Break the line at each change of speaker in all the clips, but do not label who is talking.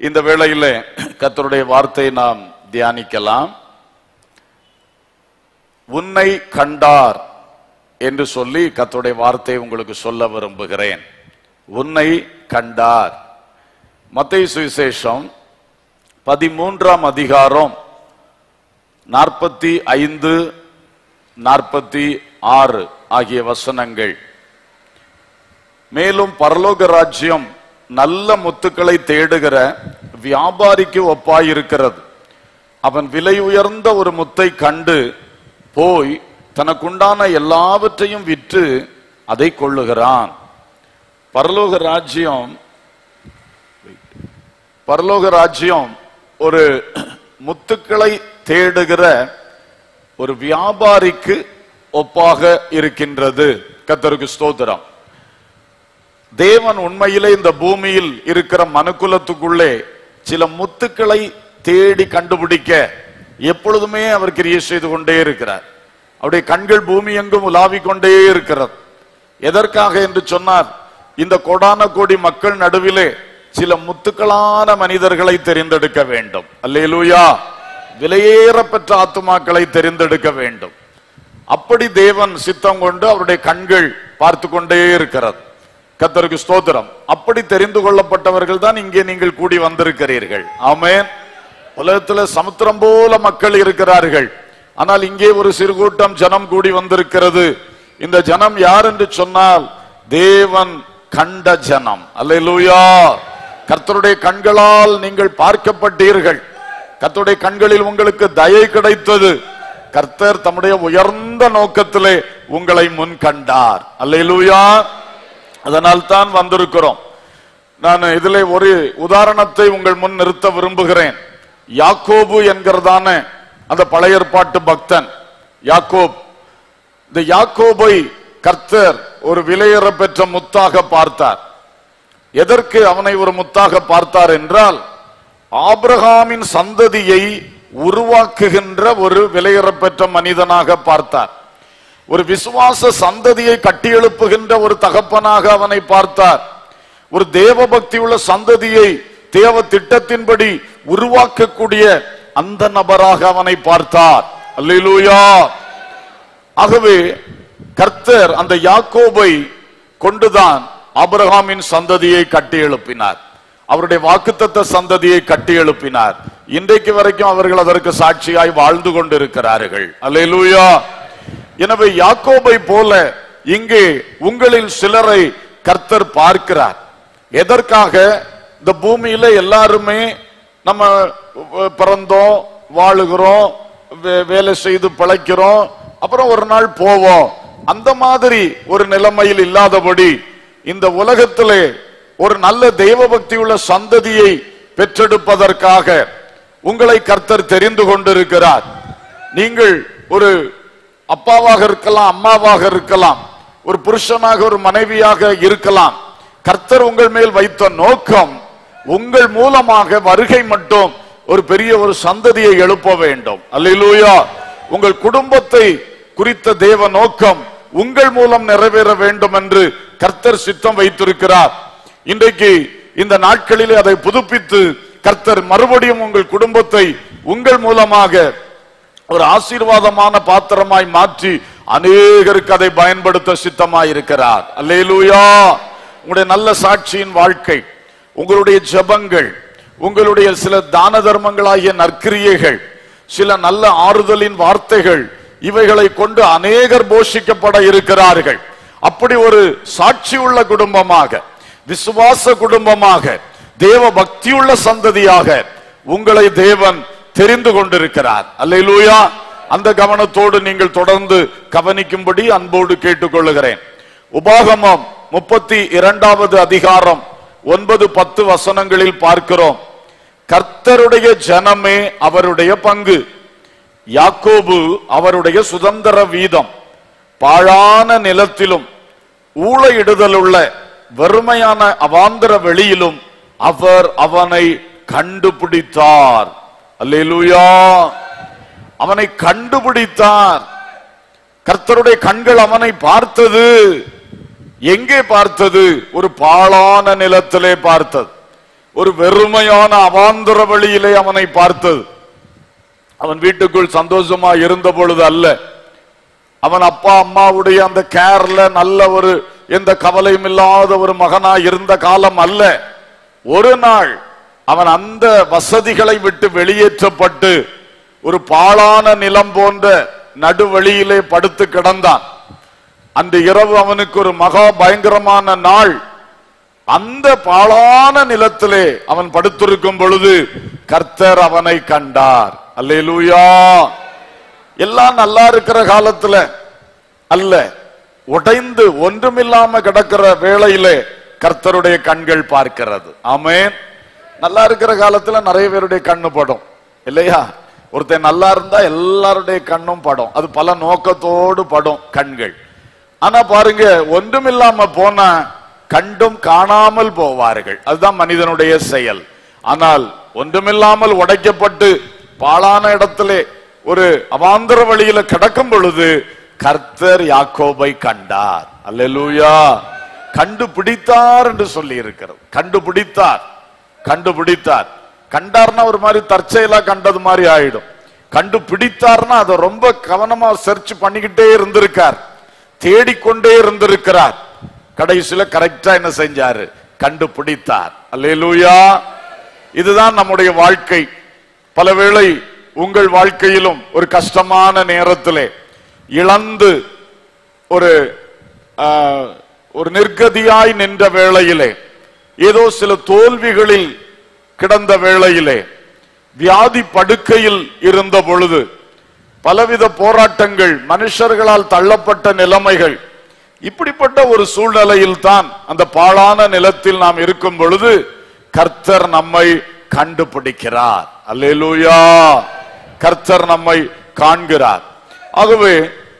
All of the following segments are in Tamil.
இந்த வேளையிலே கர்த்தருடைய வார்த்தையை நாம் தியானிக்கலாம் உன்னை கண்டார் என்று சொல்லி கர்த்தருடைய வார்த்தையை உங்களுக்கு சொல்ல விரும்புகிறேன் உன்னை கண்டார் மத்தேயு சுவிசேஷம் பதிமூன்றாம் அதிகாரம் நாற்பத்தி ஐந்து நாற்பத்தி ஆறு ஆகிய வசனங்கள் மேலும் பரலோக ராஜ்யம் நல்ல முத்துக்களை தேடுகிற வியாபாரிக்கு ஒப்பாயிருக்கிறது அவன் விலை உயர்ந்த ஒரு முத்தை கண்டு போய் தனக்குண்டான எல்லாவற்றையும் விற்று அதை கொள்ளுகிறான் பரலோக ராஜ்யம் பரலோக ராஜ்யம் ஒரு முத்துக்களை தேடுகிற ஒரு வியாபாரிக்கு ஒப்பாக இருக்கின்றது கத்தருக்கு ஸ்தோத்திரம் தேவன் உண்மையிலே இந்த பூமியில் இருக்கிற மனுக்குலத்துக்குள்ளே சில முத்துக்களை தேடி கண்டுபிடிக்க எப்பொழுதுமே அவர் கிரியை செய்து கொண்டே இருக்கிறார் அவருடைய கண்கள் பூமி எங்கும் உலாவிக் கொண்டே இருக்கிறது எதற்காக என்று சொன்னார் இந்த கோடான கோடி மக்கள் நடுவிலே சில முத்துக்களான மனிதர்களை தெரிந்தெடுக்க வேண்டும் அல்லேலூயா விலையேற பெற்ற ஆத்துமாக்களை தெரிந்தெடுக்க வேண்டும் அப்படி தேவன் சித்தம் கொண்டு அவருடைய கண்கள் பார்த்து கொண்டே இருக்கிறது கத்தருக்கு ஸ்தோத்திரம் அப்படி தெரிந்து கொள்ளப்பட்டவர்கள் தான் இங்கே நீங்கள் கூடி வந்திருக்கிறீர்கள் ஆமென் உலகத்துல சமுத்திரம் போல மக்கள் இருக்கிறார்கள் ஆனால் இங்கே ஒரு சிறு கூட்டம் ஜனம் கூடி வந்திருக்கிறது இந்த ஜனம் யார் என்று சொன்னால் தேவன் கண்ட ஜனம் அல்லேலூயா கர்த்தருடைய கண்களால் நீங்கள் பார்க்கப்பட்டீர்கள் கர்த்தருடைய கண்களில் உங்களுக்கு தயை கிடைத்தது கர்த்தர் தம்முடைய உயர்ந்த நோக்கத்திலே உங்களை முன் கண்டார் அல்லேலூயா அதனால் தான் வந்திருக்கிறோம் நான் இதுல ஒரு உதாரணத்தை உங்கள் முன் நிறுத்த விரும்புகிறேன் யாக்கோபு என்கிறதான அந்த பழைய ஏற்பாட்டு பக்தன் யாக்கோப் இந்த யாக்கோபை கர்த்தர் ஒரு விலையேற பெற்ற முத்தாக பார்த்தார் எதற்கு அவனை ஒரு முத்தாக பார்த்தார் என்றால் ஆபிரகாமின் சந்ததியை உருவாக்குகின்ற ஒரு விலையேற பெற்ற மனிதனாக பார்த்தார் ஒரு விசுவாச சந்ததியை கட்டியெழுப்புகின்ற ஒரு தகப்பனாக அவனை பார்த்தார் ஒரு தேவ பக்தி உள்ள சந்ததியை தேவ திட்டத்தின்படி உருவாக்கக்கூடிய அந்த நபராக அவனை பார்த்தார் அல்லேலூயா ஆகவே கர்த்தர் அந்த யாக்கோபை கொண்டுதான் ஆபிரகாமின் சந்ததியை கட்டி எழுப்பினார் அவருடைய வாக்குத்தத்த சந்ததியை கட்டி எழுப்பினார் இன்றைக்கு வரைக்கும் அவர்கள் அதற்கு சாட்சியாய் வாழ்ந்து கொண்டிருக்கிறார்கள் அல்லேலூயா எனவே யாக்கோபை போல இங்கே உங்களில் சிலரை கர்த்தர் பார்க்கிறார் எதற்காக இந்த பூமியில எல்லாருமே நம்ம அஹ், பிறந்தோம் வாழுகிறோம் வே- வேலை செய்து பிழைக்கிறோம் அப்புறம் ஒரு நாள் போவோம் அந்த மாதிரி ஒரு நிலைமையில் இல்லாதபடி இந்த உலகத்திலே ஒரு நல்ல தெய்வ பக்தி உள்ள சந்ததியை பெற்றெடுப்பதற்காக உங்களை கர்த்தர் தெரிந்து கொண்டிருக்கிறார் நீங்கள் ஒரு அப்பாவாக இருக்கலாம் அம்மாவாக இருக்கலாம் ஒரு புருஷனாக ஒரு மனைவியாக இருக்கலாம் கர்த்தர் உங்கள் மேல் வைத்த நோக்கம் உங்கள் மூலமாக வருகை மட்டும் ஒரு பெரிய ஒரு சந்ததியை எழுப்ப வேண்டும் அல்லேலூயா உங்கள் குடும்பத்தை குறித்த தேவ நோக்கம் உங்கள் மூலம் நிறைவேற வேண்டும் என்று கர்த்தர் சித்தம் வைத்திருக்கிறார் இன்றைக்கு இந்த நாட்களிலே அதை புதுப்பித்து கர்த்தர் மறுபடியும் உங்கள் குடும்பத்தை உங்கள் மூலமாக ஒரு ஆசீர்வாதமான பாத்திரமாய் மாற்றி அநேகருக்கு அதை பயன்படுத்த சித்தமாய் இருக்கிறார் அல்லேலூயா உங்களுடைய நல்ல சாட்சியின் வாழ்க்கை உங்களுடைய ஜெபங்கள் உங்களுடைய சில தான தர்மங்களாகிய நற்கிரியைகள் சில நல்ல ஆறுதலின் வார்த்தைகள் இவைகளை கொண்டு அநேகர் போஷிக்கப்பட இருக்கிறார்கள் அப்படி ஒரு சாட்சி உள்ள குடும்பமாக விசுவாச குடும்பமாக தேவ பக்தியுள்ள சந்ததியாக உங்களை தேவன் தெரிந்து கொண்டிருக்கிறார் அல்லேலூயா அந்த கவனத்தோடு நீங்கள் தொடர்ந்து கவனிக்கும்படி அன்போடு கேட்டுக்கொள்ளுகிறேன் உபாகமம் முப்பத்தி இரண்டாவது அதிகாரம் ஒன்பது பத்து வசனங்களில் பார்க்கிறோம் கர்த்தருடைய ஜனமே அவருடைய பங்கு யாக்கோபு அவருடைய சுதந்திர வீதம் பாழான நிலத்திலும் ஊழையிடுதலுள்ள வெறுமையான அவாந்தர வெளியிலும் அவர் அவனை கண்டுபிடித்தார் அல்லேலூயா அவனை கண்டுபிடித்தார் கர்த்தருடைய கண்கள் அவனை பார்த்தது எங்கே பார்த்தது ஒரு பாழான நிலத்திலே பார்த்தது ஒரு வெறுமையான அவாந்தர வழியிலே அவனை பார்த்தது அவன் வீட்டுக்குள் சந்தோஷமா இருந்த பொழுது அல்ல அவன் அப்பா அம்மாவுடைய அந்த கேர்ல நல்ல ஒரு எந்த கவலையும் இல்லாத ஒரு மகனா இருந்த காலம் அல்ல ஒரு நாள் அவன் அந்த வசதிகளை விட்டு வெளியேற்றப்பட்டு ஒரு பாழான நிலம் போன்ற நடுவழியிலே படுத்து கிடந்தான் அந்த இரவு அவனுக்கு ஒரு மகா பயங்கரமான நாள் அந்த பாழான நிலத்திலே அவன் படுத்திருக்கும் பொழுது கர்த்தர் அவனை கண்டார் அல்லேலூயா எல்லாம் நல்லா இருக்கிற காலத்துல அல்ல உடைந்து ஒன்றுமில்லாம கிடக்கிற வேளையிலே கர்த்தருடைய கண்கள் பார்க்கிறது ஆமென் நல்லா இருக்கிற காலத்துல நிறைய பேருடைய கண்ணு படும் இல்லையா ஒருத்தன் நல்லா இருந்தா எல்லாருடைய கண்ணும் படும் அது பல நோக்கத்தோடு படும் கண்கள் ஆனா பாருங்க ஒன்றுமில்லாம போனா கண்டும் காணாமல் போவார்கள் அதுதான் மனிதனுடைய செயல் ஆனால் ஒன்றுமில்லாமல் உடைக்கப்பட்டு பாழான இடத்திலே ஒரு அவாந்தர வழியில கிடக்கும் பொழுது கர்த்தர் யாக்கோபை கண்டார் அல்லேலூயா கண்டுபிடித்தார் என்று சொல்லி இருக்கிறது கண்டுபிடித்தார் கண்டுபிடித்தார் கண்டார்னா ஒரு மாதிரி தற்செயலா கண்டது மாதிரி ஆயிடும் கண்டுபிடித்தார்னா அதை ரொம்ப கவனமா சர்ச் பண்ணிக்கிட்டே இருந்திருக்கார் தேடிக்கொண்டே இருந்திருக்கிறார் கடைசியில கரெக்டா என்ன செஞ்சாரு கண்டுபிடித்தார் அல்லேலூயா இதுதான் நம்முடைய வாழ்க்கை பலவேளை உங்கள் வாழ்க்கையிலும் ஒரு கஷ்டமான நேரத்திலே இழந்து ஒரு ஆஹ், ஒரு நிர்கதியாய் நின்ற வேளையிலே ஏதோ சில தோல்விகளில் கிடந்த வேளையிலே வியாதி படுக்கையில் இருந்த பொழுது பலவித போராட்டங்கள் மனுஷர்களால் தள்ளப்பட்ட நிலைமைகள் இப்படிப்பட்ட ஒரு சூழ்நிலையில் தான் அந்த பாழான நிலத்தில் நாம் இருக்கும் பொழுது கர்த்தர் நம்மை கண்டுபிடிக்கிறார் அல்லேலூயா கர்த்தர் நம்மை காண்கிறார் ஆகவே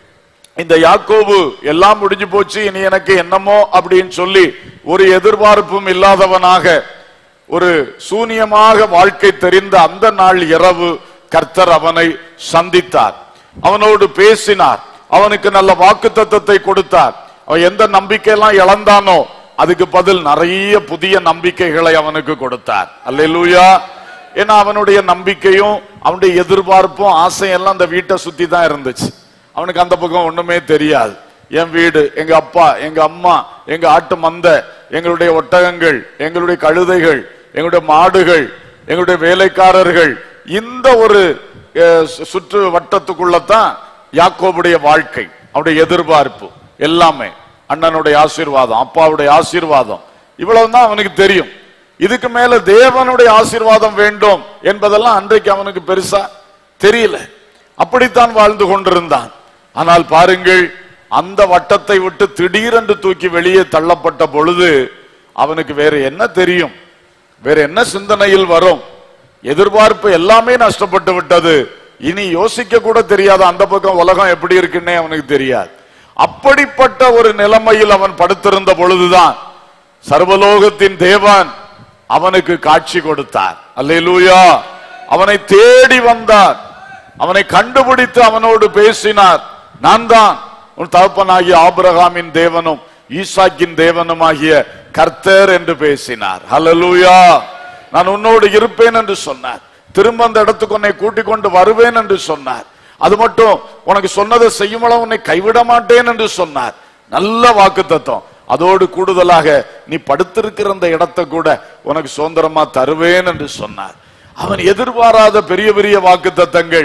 இந்த யாக்கோபு எல்லாம் முடிஞ்சு போச்சு இனி எனக்கு என்னமோ அப்படின்னு சொல்லி ஒரு எதிர்பார்ப்பும் இல்லாதவனாக ஒரு சூனியமாக வாழ்க்கை தெரிந்த அந்த நாள் இரவு கர்த்தர் அவனை சந்தித்தார் அவனோடு பேசினார் அவனுக்கு நல்ல வாக்கு தத்தத்தை கொடுத்தார் அவன் எந்த நம்பிக்கையெல்லாம் இழந்தானோ அதுக்கு பதில் நிறைய புதிய நம்பிக்கைகளை அவனுக்கு கொடுத்தார் அல்லேலூயா ஏன்னா அவனுடைய நம்பிக்கையும் அவனுடைய எதிர்பார்ப்பும் ஆசையெல்லாம் அந்த வீட்டை சுத்தி தான் இருந்துச்சு அவனுக்கு அந்த பக்கம் ஒண்ணுமே தெரியாது என் வீடு எங்க அப்பா எங்க அம்மா எங்க ஆட்டு மந்த எங்களுடைய ஒட்டகங்கள் எங்களுடைய கழுதைகள் எங்களுடைய மாடுகள் எங்களுடைய வேலைக்காரர்கள் இந்த ஒரு அஹ், சு- சுற்று வட்டத்துக்குள்ளதான் யாக்கோபுடைய வாழ்க்கை அவருடைய எதிர்பார்ப்பு எல்லாமே அண்ணனுடைய ஆசீர்வாதம் அப்பாவுடைய ஆசீர்வாதம் இவ்வளவுதான் அவனுக்கு தெரியும் இதுக்கு மேல தேவனுடைய ஆசீர்வாதம் வேண்டும் என்பதெல்லாம் அன்றைக்கு அவனுக்கு பெருசா தெரியல அப்படித்தான் வாழ்ந்து கொண்டிருந்தான் ஆனால் பாருங்கள் அந்த வட்டத்தை விட்டு திடீரென்று தூக்கி வெளியே தள்ளப்பட்ட பொழுது அவனுக்கு வேற என்ன தெரியும் வேற என்ன சிந்தனையில் வரும் எதிர்பார்ப்பு எல்லாமே நஷ்டப்பட்டு விட்டது இனி யோசிக்க கூட தெரியாத அந்த பக்கம் உலகம் எப்படி இருக்குன்னே அவனுக்கு தெரியாது அப்படிப்பட்ட ஒரு நிலைமையில் அவன் படுத்திருந்த பொழுதுதான் சர்வலோகத்தின் தேவன் அவனுக்கு காட்சி கொடுத்தார் அல்லேலூயா அவனை தேடி வந்தார் அவனை கண்டுபிடித்து அவனோடு பேசினார் நான் தான் உன் தகப்பனாகிய ஆபிரகாமின் தேவனும் ஈசாக்கின் தேவனுமாகிய கர்த்தர் என்று பேசினார் ஹalleluya நான் உன்னோடு இருப்பேன் என்று சொன்னார் திரும்ப அந்த இடத்துக்கு உன்னை கூட்டிக் கொண்டு வருவேன் என்று சொன்னார் அது மட்டும் உனக்கு சொன்னதை செய்யும் அளவு உன்னை கைவிட மாட்டேன் என்று சொன்னார் நல்ல வாக்கு அதோடு கூடுதலாக நீ படுத்திருக்கிற அந்த இடத்தை கூட உனக்கு சுதந்திரமா தருவேன் என்று சொன்னார் அவன் எதிர்பாராத பெரிய பெரிய வாக்கு தத்தங்கள்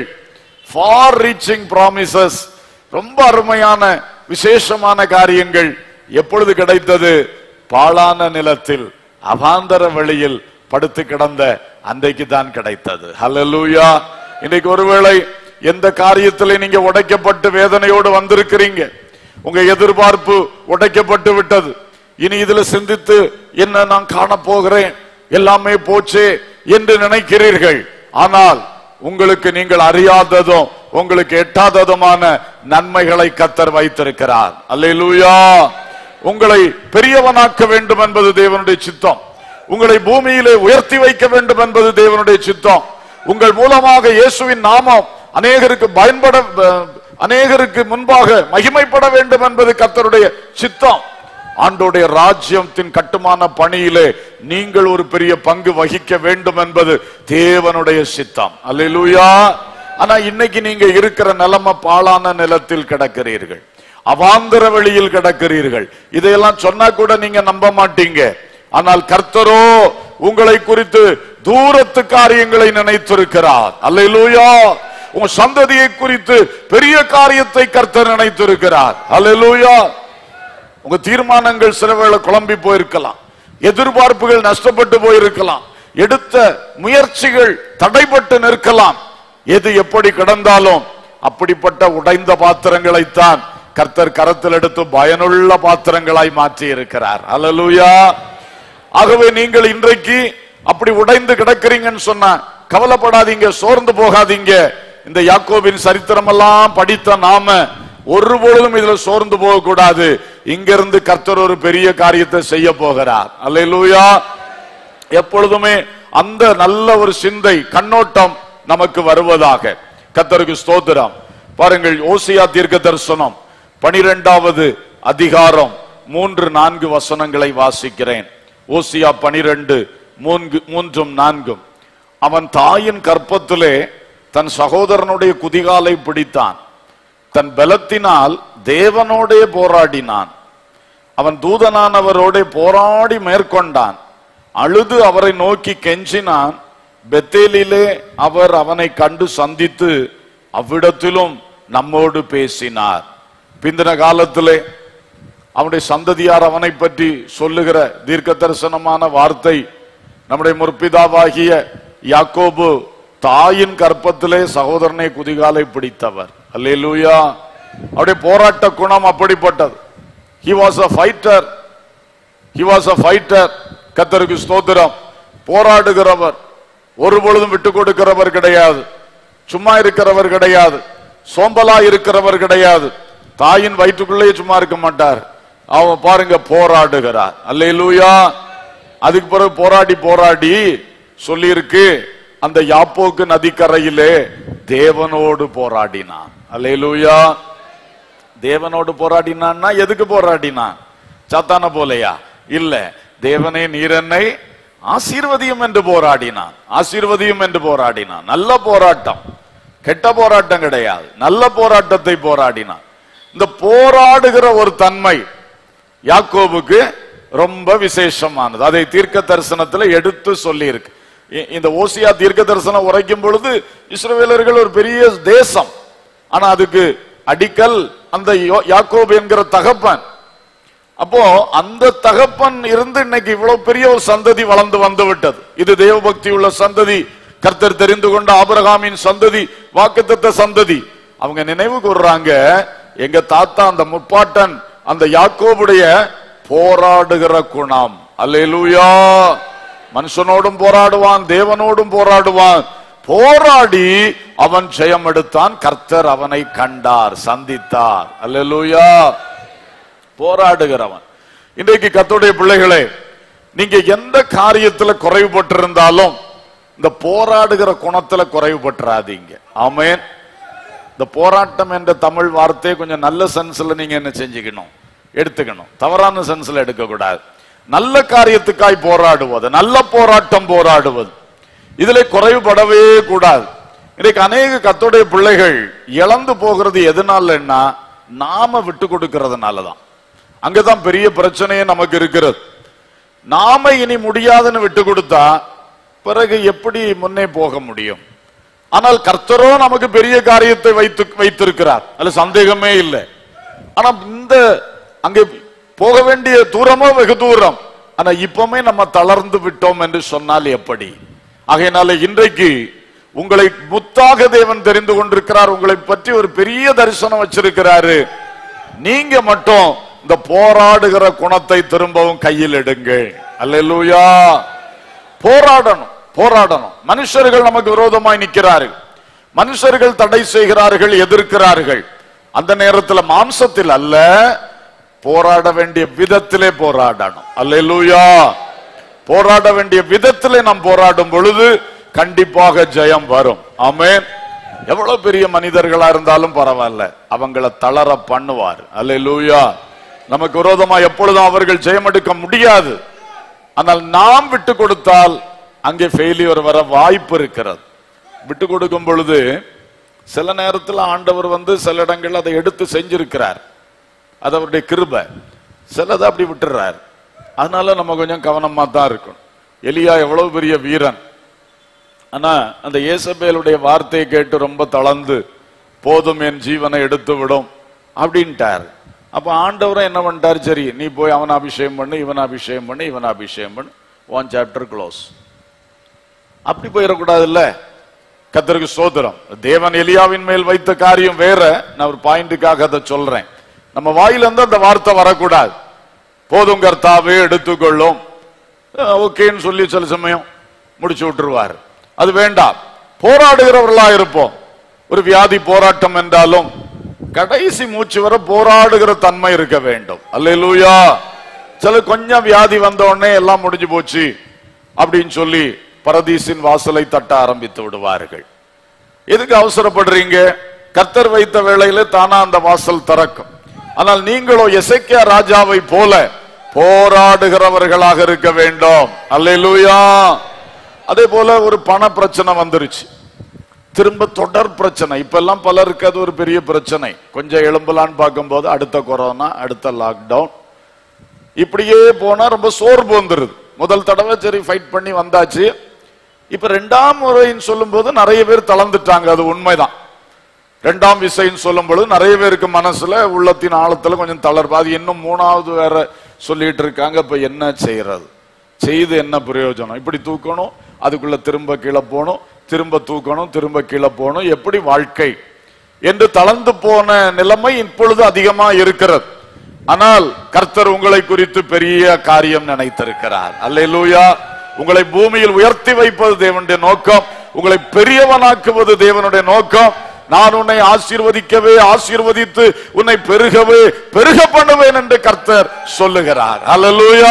ஃபார் ரீச்சிங் ப்ராமிசஸ் ரொம்ப அருமையான விசேஷமான காரியங்கள் எப்பொழுது கிடைத்தது பாழான நிலத்தில் அவாந்தர வெளியில் படுத்து கிடந்த அன்றைக்கு தான் கிடைத்தது ஹalleluya இன்னைக்கு ஒருவேளை எந்த காரியத்திலே நீங்க உடைக்கப்பட்டு வேதனையோடு வந்திருக்கிறீங்க உங்க எதிர்பார்ப்பு உடைக்கப்பட்டு விட்டது இனி இதுல சிந்தித்து என்ன நான் காண போகிறேன் எல்லாமே போச்சே என்று நினைக்கிறீர்கள் ஆனால் உங்களுக்கு நீங்கள் அறியாததும் உங்களுக்கு எட்டாததுமான நன்மைகளை கத்தர் வைத்திருக்கிறார் அல்லேலூயா உங்களை பெரியவனாக்க வேண்டும் என்பது தேவனுடைய சித்தம் உங்களை பூமியிலே உயர்த்தி வைக்க வேண்டும் என்பது தேவனுடைய சித்தம் உங்கள் மூலமாக இயேசுவின் நாமம் அநேகருக்கு பயன்பட அஹ், அநேகருக்கு முன்பாக மகிமைப்பட வேண்டும் என்பது கர்த்தருடைய சித்தம் ஆண்டோடைய ராஜ்யத்தின் கட்டுமான பணியிலே நீங்கள் ஒரு பெரிய பங்கு வகிக்க வேண்டும் என்பது தேவனுடைய சித்தம் அல்லேலூயா ஆனா இன்னைக்கு நீங்க இருக்கிற நிலைமை பாழான நிலத்தில் கிடக்கிறீர்கள் அவாந்தர வெளியில் கிடக்கிறீர்கள் இதையெல்லாம் சொன்னா கூட நீங்க நம்ப மாட்டீங்க ஆனால் கர்த்தரோ உங்களை குறித்து தூரத்து காரியங்களை நினைத்திருக்கிறார் அல்லேலூயா உங்க சந்ததியை குறித்து பெரிய காரியத்தை கர்த்தர் நினைத்திருக்கிறார் அல்லேலூயா உங்க தீர்மானங்கள் சில வேளை குழம்பி போயிருக்கலாம் எதிர்பார்ப்புகள் நஷ்டப்பட்டு போயிருக்கலாம் எடுத்த முயற்சிகள் தடைபட்டு நிற்கலாம் எது எப்படி கிடந்தாலும் அப்படிப்பட்ட உடைந்த பாத்திரங்களைத்தான் கர்த்தர் கரத்தில் எடுத்து பயனுள்ள பாத்திரங்களாய் மாற்றி இருக்கிறார் அல்லேலூயா ஆகவே நீங்கள் இன்றைக்கு அப்படி உடைந்து கிடக்கிறீங்கன்னு சொன்னா கவலைப்படாதீங்க சோர்ந்து போகாதீங்க இந்த யாக்கோபின் சரித்திரம் எல்லாம் படித்த நாம ஒரு பொழுதும் இதுல சோர்ந்து போக கூடாது இங்கிருந்து கர்த்தர் ஒரு பெரிய காரியத்தை செய்ய போகிறார் அல்லேலூயா எப்பொழுதுமே அந்த நல்ல ஒரு சிந்தை கண்ணோட்டம் நமக்கு வருவதாக கர்த்தருக்கு ஸ்தோத்திரம் பாருங்கள் ஓசியா தீர்க்க தரிசனம் பனிரெண்டாவது அதிகாரம் மூன்று நான்கு வசனங்களை வாசிக்கிறேன் ஓசியா பனிரெண்டு மூன்று மூன்றும் நான்கும் அவன் தாயின் கற்பத்திலே தன் சகோதரனுடைய குதிகாலை பிடித்தான் தன் பலத்தினால் தேவனோடே போராடினான் அவன் தூதனானவரோடே போராடி மேற்கொண்டான் அழுது அவரை நோக்கி கெஞ்சினான் பெத்தேலிலே அவர் அவனை கண்டு சந்தித்து அவ்விடத்திலும் நம்மோடு பேசினார் பிந்தின காலத்திலே அவனுடைய சந்ததியார் அவனை பற்றி சொல்லுகிற தீர்க்க தரிசனமான வார்த்தை நம்முடைய முற்பிதாவாகிய யாக்கோபு தாயின் கற்பத்திலே சகோதரனை குதிகாலை பிடித்தவர் அல்லேலூயா அவருடைய போராட்ட குணம் அப்படிப்பட்டது he was a fighter he was a fighter கத்தருக்கு ஸ்தோத்திரம் போராடுகிறவர் ஒரு பொழுதும் விட்டு கொடுக்கிறவர் கிடையாது சும்மா இருக்கிறவர் கிடையாது சோம்பலா இருக்கிறவர் கிடையாது தாயின் வயிற்றுக்குள்ளே சும்மா இருக்க மாட்டார் அவன் பாருங்க போராடுகிறார் அல்லேலூயா அதுக்கு பிறகு போராடி போராடி சொல்லி இருக்கு அந்த யாப்போக்கு நதிக்கரையிலே தேவனோடு போராடினான் அல்லேலூயா தேவனோடு போராடினான்னா எதுக்கு போராடினான் சாத்தான போலையா இல்ல தேவனே நீரென்னை ஆசீர்வதியும் என்று போராடினான் ஆசீர்வதியும் என்று போராடினான் நல்ல போராட்டம் கெட்ட போராட்டம் கிடையாது நல்ல போராட்டத்தை போராடினான் இந்த போராடுகிற ஒரு தன்மை யாக்கோபுக்கு ரொம்ப விசேஷமானது அதை தீர்க்க தரிசனத்துல எடுத்து சொல்லி இருக்கு இ- இந்த ஓசியா தீர்க்க தரிசனம் உரைக்கும் பொழுது இஸ்ரவேலர்கள் ஒரு பெரிய தேசம் ஆனா அதுக்கு அடிக்கல் அந்த யோ- யாக்கோபு என்கிற தகப்பன் அப்போ அந்த தகப்பன் இருந்து இன்னைக்கு இவ்வளவு பெரிய ஒரு சந்ததி வளர்ந்து வந்து விட்டது இது தேவபக்தி உள்ள சந்ததி கர்த்தர் தெரிந்து கொண்ட ஆபிரகாமின் சந்ததி வாக்குத்தத்த சந்ததி அவங்க நினைவு கூறுறாங்க எங்க தாத்தா அந்த முப்பாட்டன் அந்த யாக்கோபுடைய போராடுகிற குணம் அல்லேலூயா மனுஷனோடும் போராடுவான் தேவனோடும் போராடுவான் போராடி அவன் ஜெயம் எடுத்தான் கர்த்தர் அவனை கண்டார் சந்தித்தார் அல்லேலூயா போராடுகிறவன் இன்றைக்கு கர்த்தருடைய பிள்ளைகளே நீங்க எந்த காரியத்துல குறைவுபட்டிருந்தாலும் இந்த போராடுகிற குணத்துல குறைவுபட்டுறாதீங்க ஆமென் இந்த போராட்டம் என்ற தமிழ் வார்த்தையை கொஞ்சம் நல்ல சென்ஸ்ல நீங்க என்ன செஞ்சுக்கணும் எடுத்துக்கணும் தவறான சென்ஸ்ல எடுக்க கூடாது நல்ல காரியத்துக்காய் போராடுவது நல்ல போராட்டம் போராடுவது இதுல குறைவுபடவே கூடாது இன்னைக்கு அநேக கத்தோடைய பிள்ளைகள் இழந்து போகிறது எதனாலன்னா நாம விட்டு கொடுக்கறதுனாலதான் அங்கதான் பெரிய பிரச்சனையே நமக்கு இருக்கிறது நாம இனி முடியாதுன்னு விட்டு கொடுத்தா பிறகு எப்படி முன்னே போக முடியும் ஆனால் கர்த்தரோ நமக்கு பெரிய காரியத்தை வைத்து வைத்திருக்கிறார் அதுல சந்தேகமே இல்லை ஆனா இந்த அங்கே போக வேண்டிய தூரமோ வெகு தூரம் ஆனா இப்பவுமே நம்ம தளர்ந்து விட்டோம் என்று சொன்னால் எப்படி ஆகையினால இன்றைக்கு உங்களை முத்தாக தேவன் தெரிந்து கொண்டிருக்கிறார் உங்களை பற்றி ஒரு பெரிய தரிசனம் வச்சிருக்கிறாரு நீங்க மட்டும் இந்த போராடுகிற குணத்தை திரும்பவும் கையில் எடுங்கள் அல்லேலூயா போராடணும் போராடணும் மனுஷர்கள் நமக்கு விரோதமாய் நிற்கிறார்கள் மனுஷர்கள் தடை செய்கிறார்கள் எதிர்க்கிறார்கள் அந்த நேரத்தில் மாம்சத்தில் அல்ல போராட வேண்டிய விதத்திலே போராடணும் அல்லேலூயா போராட வேண்டிய விதத்திலே நாம் போராடும் பொழுது கண்டிப்பாக ஜெயம் வரும் ஆமென் எவ்வளவு பெரிய மனிதர்களா இருந்தாலும் பரவாயில்ல அவங்கள தளர பண்ணுவார் அல்லேலூயா நமக்கு விரோதமா எப்பொழுதும் அவர்கள் ஜெயமெடுக்க முடியாது ஆனால் நாம் விட்டு கொடுத்தால் அங்கே ஃபெயிலியர் வர வாய்ப்பு இருக்கிறது விட்டு கொடுக்கும் பொழுது சில நேரத்தில் ஆண்டவர் வந்து சில இடங்கள்ல அதை எடுத்து செஞ்சிருக்கிறார் அது அவருடைய கிருபை சிலதை அப்படி விட்டுறார் அதனால நம்ம கொஞ்சம் கவனமா தான் இருக்கணும் எலியா எவ்வளவு பெரிய வீரன் ஆனா அந்த இயேசபேலுடைய வார்த்தையை கேட்டு ரொம்ப தளர்ந்து போதும் என் ஜீவனை எடுத்து விடும் அப்படின்ட்டார் அப்ப ஆண்டவரும் என்ன பண்ணிட்டார் சரி நீ போய் அவனை அபிஷேகம் பண்ணு இவனை அபிஷேகம் பண்ணு இவனை அபிஷேகம் பண்ணு ஒன் சாப்டர் க்ளோஸ் அப்படி போயிடக்கூடாதுல்ல கத்தருக்கு சோதரம் தேவன் எலியாவின் மேல் வைத்த காரியம் வேற நான் ஒரு பாயிண்ட்டுக்காக அதை சொல்றேன் நம்ம வாயிலிருந்து அந்த வார்த்தை வரக்கூடாது போதும் கர்த்தாவே எடுத்துக்கொள்ளும் அஹ் ஓகேன்னு சொல்லி சில சமயம் முடிச்சு விட்டுருவார் அது வேண்டாம் போராடுகிறவர்களா இருப்போம் ஒரு வியாதி போராட்டம் என்றாலும் கடைசி மூச்சு வர போராடுகிற தன்மை இருக்க வேண்டும் அல்லேலூயா சில கொஞ்சம் வியாதி வந்த உடனே எல்லாம் முடிஞ்சு போச்சு அப்படின்னு சொல்லி பரதீசின் வாசலை தட்ட ஆரம்பித்து விடுவார்கள் எதுக்கு அவசரப்படுறீங்க கர்த்தர் வைத்த வேளையில தானா அந்த வாசல் திறக்கும் ஆனால் நீங்களோ எசைக்கியா ராஜாவை போல போராடுகிறவர்களாக இருக்க வேண்டும் அல்லேலூயா அதே போல ஒரு பண பிரச்சனை வந்துருச்சு திரும்ப தொடர் பிரச்சனை இப்ப எல்லாம் பலருக்கு அது ஒரு பெரிய பிரச்சனை கொஞ்சம் எழும்பலான்னு பார்க்கும்போது அடுத்த கொரோனா அடுத்த லாக்டவுன் இப்படியே போனா ரொம்ப சோர்வு வந்துருது முதல் தடவை சரி ஃபைட் பண்ணி வந்தாச்சு இப்ப ரெண்டாம் முறைன்னு சொல்லும்போது நிறைய பேர் தளர்ந்துட்டாங்க அது உண்மைதான் ரெண்டாம் விசைன்னு சொல்லும் பொழுது நிறைய பேருக்கு மனசுல உள்ளத்தின் ஆழத்துல கொஞ்சம் தளர்வு அது இன்னும் மூணாவது வேற சொல்லிட்டு இருக்காங்க இப்ப என்ன செய்யறது செய்து என்ன பிரயோஜனம் இப்படி தூக்கணும் அதுக்குள்ள திரும்ப கீழே போகணும் திரும்ப தூக்கணும் திரும்ப கீழே போகணும் எப்படி வாழ்க்கை என்று தளர்ந்து போன நிலைமை இப்பொழுது அதிகமா இருக்கிறது ஆனால் கர்த்தர் உங்களை குறித்து பெரிய காரியம் நினைத்திருக்கிறார் அல்லேலூயா உங்களை பூமியில் உயர்த்தி வைப்பது தேவனுடைய நோக்கம் உங்களை பெரியவனாக்குவது தேவனுடைய நோக்கம் நான் உன்னை ஆசீர்வதிக்கவே ஆசீர்வதித்து உன்னை பெருகவே பெருக பண்ணுவேன் என்று கர்த்தர் சொல்லுகிறார் அல்லேலூயா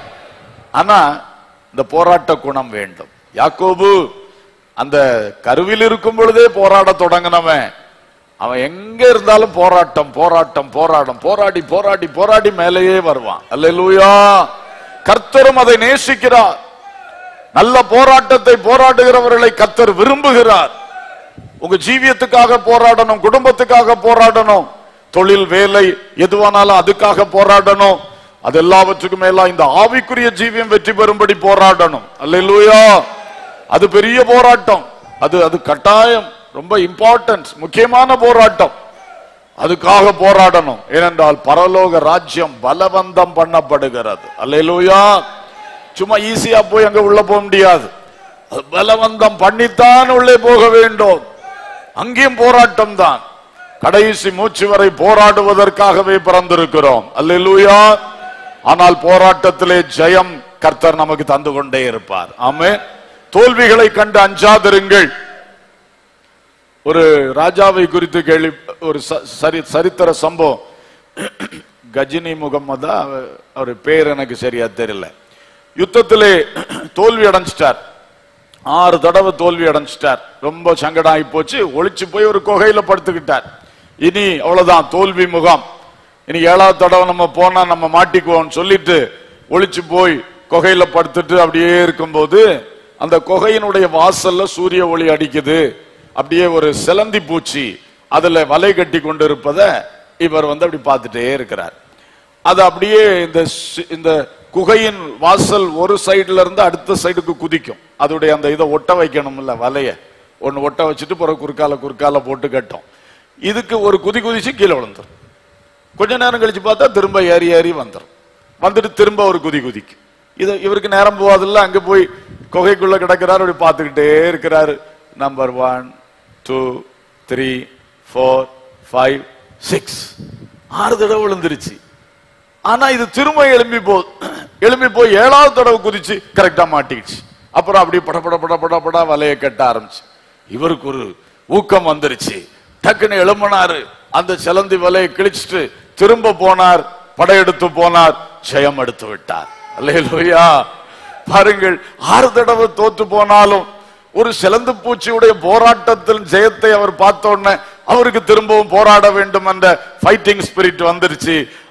ஆனா இந்த போராட்ட குணம் வேண்டும் யாக்கோபு அந்த கருவில் இருக்கும் பொழுதே போராட தொடங்கினவன் அவன் எங்க இருந்தாலும் போராட்டம் போராட்டம் போராட்டம் போராடி போராடி போராடி மேலேயே வருவான் அல்லேலூயா கர்த்தரும் அதை நேசிக்கிறார் நல்ல போராட்டத்தை போராடுகிறவர்களை கர்த்தர் விரும்புகிறார் உங்க ஜீவியத்துக்காக போராடணும் குடும்பத்துக்காக போராடணும் தொழில் வேலை எதுவானாலும் அதுக்காக போராடணும் அது எல்லாவற்றுக்கும் மேல இந்த ஆவிக்குரிய ஜீவியம் வெற்றி பெறும்படி போராடணும் அல்லேலூயா அது பெரிய போராட்டம் அது அது கட்டாயம் ரொம்ப இம்பார்ட்டன்ஸ் முக்கியமான போராட்டம் அதுக்காக போராடணும் ஏனென்றால் பரலோக ராஜ்யம் பலவந்தம் பண்ணப்படுகிறது அல்லேலூயா சும்மா ஈஸியா போய் அங்க உள்ள போக முடியாது அது பலவந்தம் பண்ணித்தான் உள்ளே போக வேண்டும் அங்கேயும் போராட்டம் தான் கடைசி மூச்சு வரை போராடுவதற்காகவே பிறந்திருக்கிறோம் அல்லேலூயா ஆனால் போராட்டத்திலே ஜெயம் கர்த்தர் நமக்கு தந்து கொண்டே இருப்பார் ஆமே தோல்விகளை கண்டு அஞ்சாதிருங்கள் ஒரு ராஜாவை குறித்து கேள்வி ஒரு ச- சரி சரித்திர சம்பவம் கஜினி முகம்மதா அவ- அவர் பேர் எனக்கு சரியா தெரியல யுத்தத்திலே தோல்வி அடைஞ்சிட்டார் ஆறு தடவை தோல்வி அடைஞ்சிட்டார் ரொம்ப சங்கடம் ஆகி போச்சு ஒளிச்சு போய் ஒரு குகையில படுத்துக்கிட்டார் இனி அவ்வளவுதான் தோல்வி முகாம் இனி ஏழாவது தடவை நம்ம போனா நம்ம மாட்டிக்குவோம்னு சொல்லிட்டு ஒளிச்சு போய் குகையில படுத்துட்டு அப்படியே இருக்கும்போது அந்த குகையினுடைய வாசல்ல சூரிய ஒளி அடிக்குது அப்படியே ஒரு சிலந்தி பூச்சி அதுல வலை கட்டி கொண்டு இருப்பத இவர் வந்து அப்படி பார்த்துட்டே இருக்கிறார் அது அப்படியே இந்த சி- இந்த குகையின் வாசல் ஒரு சைடுல இருந்து அடுத்த சைடுக்கு குதிக்கும் அதோடைய அந்த இதை ஒட்ட வைக்கணும்ல வலைய ஒன்னு ஒட்ட வச்சுட்டு பிறகு குறுக்கால குறுக்கால போட்டு கட்டும் இதுக்கு ஒரு குதி குதிச்சு கீழே விழுந்துரும் கொஞ்ச நேரம் கழிச்சு பார்த்தா திரும்ப ஏறி ஏறி வந்துடும் வந்துட்டு திரும்ப ஒரு குதி குதிக்கும் இது இவருக்கு நேரம் போகாதுல்ல அங்க போய் குகைக்குள்ள கிடக்கிறாரு அப்படி பார்த்துக்கிட்டே இருக்கிறாரு number one two three four five six ஆறு தடவை விழுந்துருச்சு ஆனா இது திரும்ப எழும்பி போ எழும்பி போய் ஏழாவது தடவை குதிச்சு கரெக்டா மாட்டிக்கிச்சு அப்புறம் அப்படி பட பட பட பட பட வலைய கட்ட ஆரம்பிச்சு இவருக்கு ஒரு ஊக்கம் வந்துருச்சு டக்குன்னு எழும்பினாரு அந்த சிலந்தி வலையை கிழிச்சிட்டு திரும்ப போனார் படையெடுத்து போனார் ஜெயம் எடுத்து விட்டார் அல்லேலூயா பாருங்கள் ஆறு தடவை தோத்து போனாலும் ஒரு சிலந்து பூச்சியுடைய போராட்டத்தில் ஜெயத்தை அவர் பார்த்த உடனே அவருக்கு திரும்பவும் போராட வேண்டும் என்ற ஃபைட்டிங் ஸ்பிரிட் வந்துருச்சு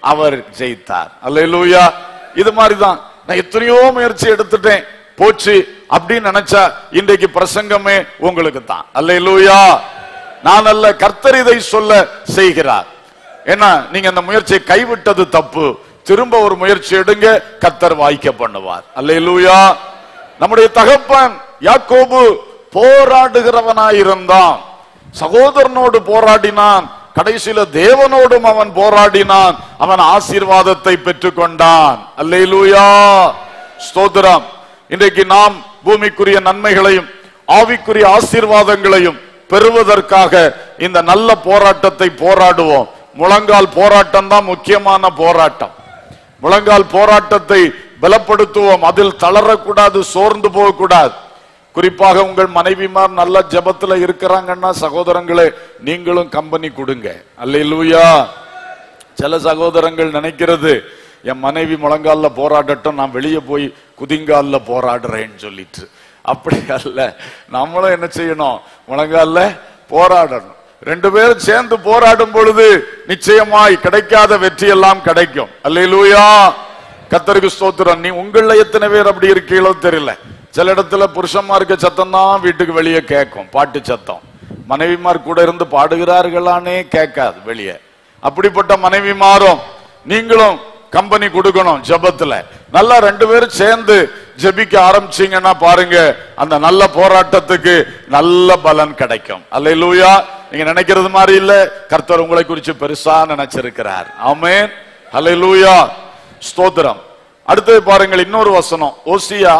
அவர் ஜெயித்தார் அல்லேலூயா இது மாதிரிதான் நான் எத்தனையோ முயற்சி எடுத்துட்டேன் போச்சு அப்படின்னு நினைச்சா இன்றைக்கு பிரசங்கமே உங்களுக்கு தான் அல்லேலூயா நான் அல்ல கர்த்தர் இதை சொல்ல செய்கிறார் ஏன்னா நீங்க அந்த முயற்சியை கைவிட்டது தப்பு திரும்ப ஒரு முயற்சி எடுங்க கர்த்தர் வாய்க்க பண்ணுவார் அல்லேலூயா நம்முடைய தகப்பன் யாக்கோபு போராடுகிறவனாயிருந்தான் சகோதரனோடு போராடினான் கடைசியில தேவனோடும் அவன் போராடினான் அவன் ஆசீர்வாதத்தை பெற்றுக்கொண்டான் அல்லேலூயா ஸ்தோத்திரம் இன்றைக்கு நாம் பூமிக்குரிய நன்மைகளையும் ஆவிக்குரிய ஆசீர்வாதங்களையும் பெறுவதற்காக இந்த நல்ல போராட்டத்தை போராடுவோம் முழங்கால் போராட்டம் தான் முக்கியமான போராட்டம் முழங்கால் போராட்டத்தை பலப்படுத்துவோம் அதில் தளரக்கூடாது சோர்ந்து போகக்கூடாது குறிப்பாக உங்கள் மனைவிமார் நல்ல ஜெபத்துல இருக்கிறாங்கன்னா சகோதரங்களே நீங்களும் கம்பெனி கொடுங்க அல்லேலூயா சில சகோதரங்கள் நினைக்கிறது என் மனைவி முழங்கால்ல போராடட்டும் நான் வெளியே போய் குதிங்கால்ல போராடுறேன்னு சொல்லிட்டு அப்படி அல்ல நம்மளும் என்ன செய்யணும் முழங்கால்ல போராடணும் ரெண்டு பேரும் சேர்ந்து போராடும் பொழுது நிச்சயமாய் கிடைக்காத வெற்றி எல்லாம் கிடைக்கும் அல்லேலூயா கத்தருக்கு ஸ்தோத்திரம் நீ உங்கள எத்தனை பேர் அப்படி இருக்கீங்களோ தெரியல சில இடத்துல புருஷன்மார்க்க சத்தம் தான் வீட்டுக்கு வெளியே கேட்கும் பாட்டு சத்தம் மனைவிமார் கூட இருந்து பாடுகிறார்களானே கேட்காது வெளியே அப்படிப்பட்ட மனைவி மாறும் நீங்களும் கம்பெனி கொடுக்கணும் ஜெபத்துல நல்லா ரெண்டு பேரும் சேர்ந்து ஜெபிக்க ஆரம்பிச்சீங்கன்னா பாருங்க அந்த நல்ல போராட்டத்துக்கு நல்ல பலன் கிடைக்கும் அல்லேலூயா நீங்க நினைக்கிறது மாதிரி இல்ல கர்த்தர் உங்களை குறிச்சு பெருசா நினைச்சிருக்கிறார் ஆமென் அல்லேலூயா ஸ்தோத்திரம் அடுத்தது பாருங்கள் இன்னொரு வசனம் ஓசியா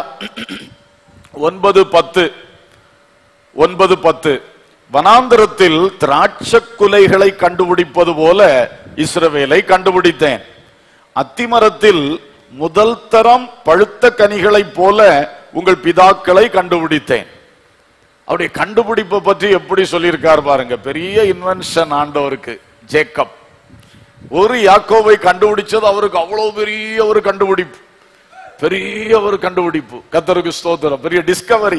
ஒன்பது பத்து ஒன்பது பத்து வனாந்திரத்தில் திராட்சக் குலைகளை கண்டுபிடிப்பது போல இஸ்ரவேலை கண்டுபிடித்தேன் அத்திமரத்தில் முதல் தரம் பழுத்த கனிகளைப் போல உங்கள் பிதாக்களை கண்டுபிடித்தேன் அவருடைய கண்டுபிடிப்பை பற்றி எப்படி சொல்லியிருக்கார் பாருங்க பெரிய இன்வென்ஷன் ஆண்டவருக்கு ஜேக்கப் ஒரு யாக்கோவை கண்டுபிடிச்சது அவருக்கு அவ்வளவு பெரிய ஒரு கண்டுபிடிப்பு பெரிய ஒரு கண்டுபிடிப்பு கத்தருக்கு ஸ்தோத்திரம் பெரிய டிஸ்கவரி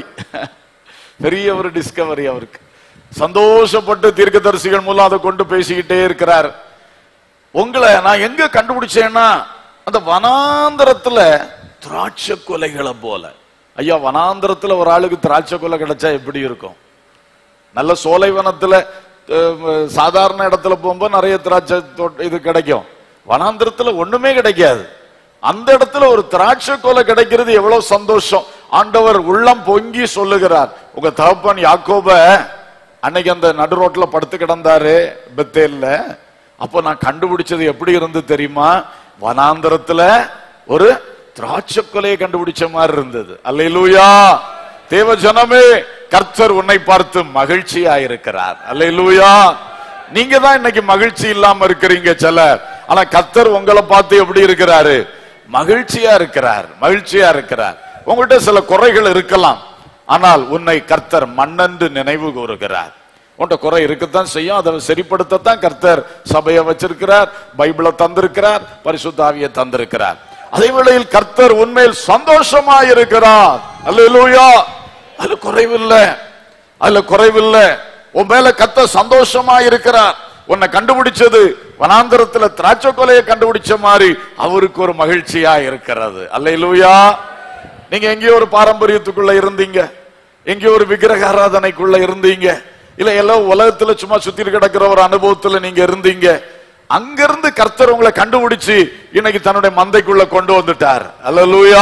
பெரிய ஒரு டிஸ்கவரி அவருக்கு சந்தோஷப்பட்டு தீர்க்கதரிசிகள் மூலம் அதை கொண்டு பேசிக்கிட்டே இருக்கிறார் உங்களை நான் எங்க கண்டுபிடிச்சேன்னா அந்த வனாந்தரத்துல திராட்சை கொலைகளை போல ஐயா வனாந்தரத்துல ஒரு ஆளுக்கு திராட்சை கொலை கிடைச்சா எப்படி இருக்கும் நல்ல சோலைவனத்துல அஹ், சாதாரண இடத்துல போகும்போது நிறைய திராட்சை தோட்ட- இது கிடைக்கும் வனாந்திரத்துல ஒண்ணுமே கிடைக்காது அந்த இடத்துல ஒரு திராட்சை கொலை கிடைக்கிறது எவ்வளவு சந்தோஷம் ஆண்டவர் உள்ளம் பொங்கி சொல்லுகிறார் உங்க தகப்பன் யாக்கோப அன்னைக்கு அந்த நடு ரோட்ல படுத்து கிடந்தாரு பெத்தேல்ல அப்போ நான் கண்டுபிடிச்சது எப்படி இருந்து தெரியுமா வனாந்திரத்துல ஒரு திராட்சை கொலையை கண்டுபிடிச்ச மாதிரி இருந்தது அல்லேலூயா தேவ ஜனமே கர்த்தர் உன்னை பார்த்து மகிழ்ச்சியா இருக்கிறார் அல்லேலூயா நீங்க தான் இன்னைக்கு மகிழ்ச்சி இல்லாம இருக்கிறீங்க சிலர் ஆனா கர்த்தர் உங்களை பார்த்து எப்படி இருக்கிறாரு மகிழ்ச்சியா இருக்கிறார் மகிழ்ச்சியா இருக்கிறார் உங்கள்கிட்ட சில குறைகள் இருக்கலாம் ஆனால் உன்னை கர்த்தர் மண்ணென்று நினைவு கூறுகிறார் உன்கிட்ட குறை இருக்கத்தான் செய்யும் அதை சரிப்படுத்தத்தான் கர்த்தர் சபையை வச்சிருக்கிறார் பைபிளை தந்திருக்கிறார் பரிசுத்தாவியை தந்திருக்கிறார் அதே வேளையில் கர்த்தர் உண்மையில் சந்தோஷமா இருக்கிறார் அல்லேலூயா அதுல குறைவில்லை அதுல குறைவில்லை உன் மேல கத்த சந்தோஷமா இருக்கிறார் உன்னை கண்டுபிடிச்சது வனாந்தரத்துல திராட்சை கொலையை கண்டுபிடிச்ச மாதிரி அவருக்கு ஒரு மகிழ்ச்சியா இருக்கிறது அல்லேலூயா நீங்க எங்கேயோ ஒரு பாரம்பரியத்துக்குள்ள இருந்தீங்க எங்கேயோ ஒரு விக்கிரக ஆராதனைக்குள்ள இருந்தீங்க இல்ல எல்லாம் உலகத்துல சும்மா சுத்தி கிடக்கிற ஒரு அனுபவத்துல நீங்க இருந்தீங்க அங்கிருந்து கர்த்தர் உங்களை கண்டுபிடிச்சு இன்னைக்கு தன்னுடைய மந்தைக்குள்ள கொண்டு வந்துட்டார் அல்லேலூயா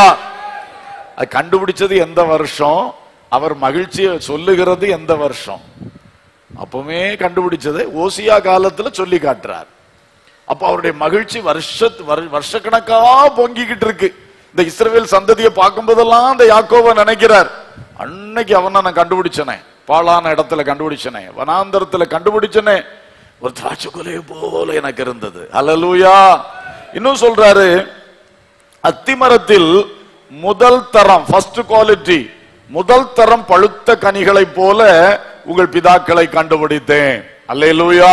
அது கண்டுபிடிச்சது எந்த வருஷம் அவர் மகிழ்ச்சியை சொல்லுகிறது எந்த வருஷம் அப்பவுமே கண்டுபிடிச்சது ஓசியா காலத்துல சொல்லி காட்டுறார் அப்ப அவருடைய மகிழ்ச்சி வருஷ வருஷக்கணக்கா பொங்கிக்கிட்டு இருக்கு இந்த இஸ்ரவேல் சந்ததியை பார்க்கும் போதெல்லாம் அந்த யாக்கோவ நினைக்கிறார் அன்னைக்கு அவனை நான் கண்டுபிடிச்சனே பாழான இடத்துல கண்டுபிடிச்சனே வனாந்தரத்துல கண்டுபிடிச்சனே ஒரு திராட்சை கொலையை போல எனக்கு இருந்தது அல்லேலூயா இன்னும் சொல்றாரு அத்திமரத்தில் முதல் தரம் ஃபர்ஸ்ட் குவாலிட்டி முதல் தரம் பழுத்த கனிகளைப் போல உங்கள் பிதாக்களை கண்டுபிடித்தேன் அல்லேலூயா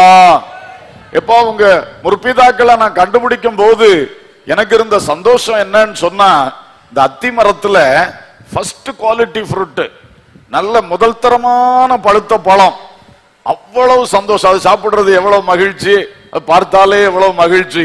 எப்போ உங்க முற்பிதாக்களை நான் கண்டுபிடிக்கும் போது எனக்கு இருந்த சந்தோஷம் என்னன்னு சொன்னா இந்த அத்தி மரத்துல ஃபர்ஸ்ட் குவாலிட்டி ஃப்ரூட் நல்ல முதல் தரமான பழுத்த பழம் அவ்வளவு சந்தோஷம் அது சாப்பிடுறது எவ்வளவு மகிழ்ச்சி அது பார்த்தாலே எவ்வளவு மகிழ்ச்சி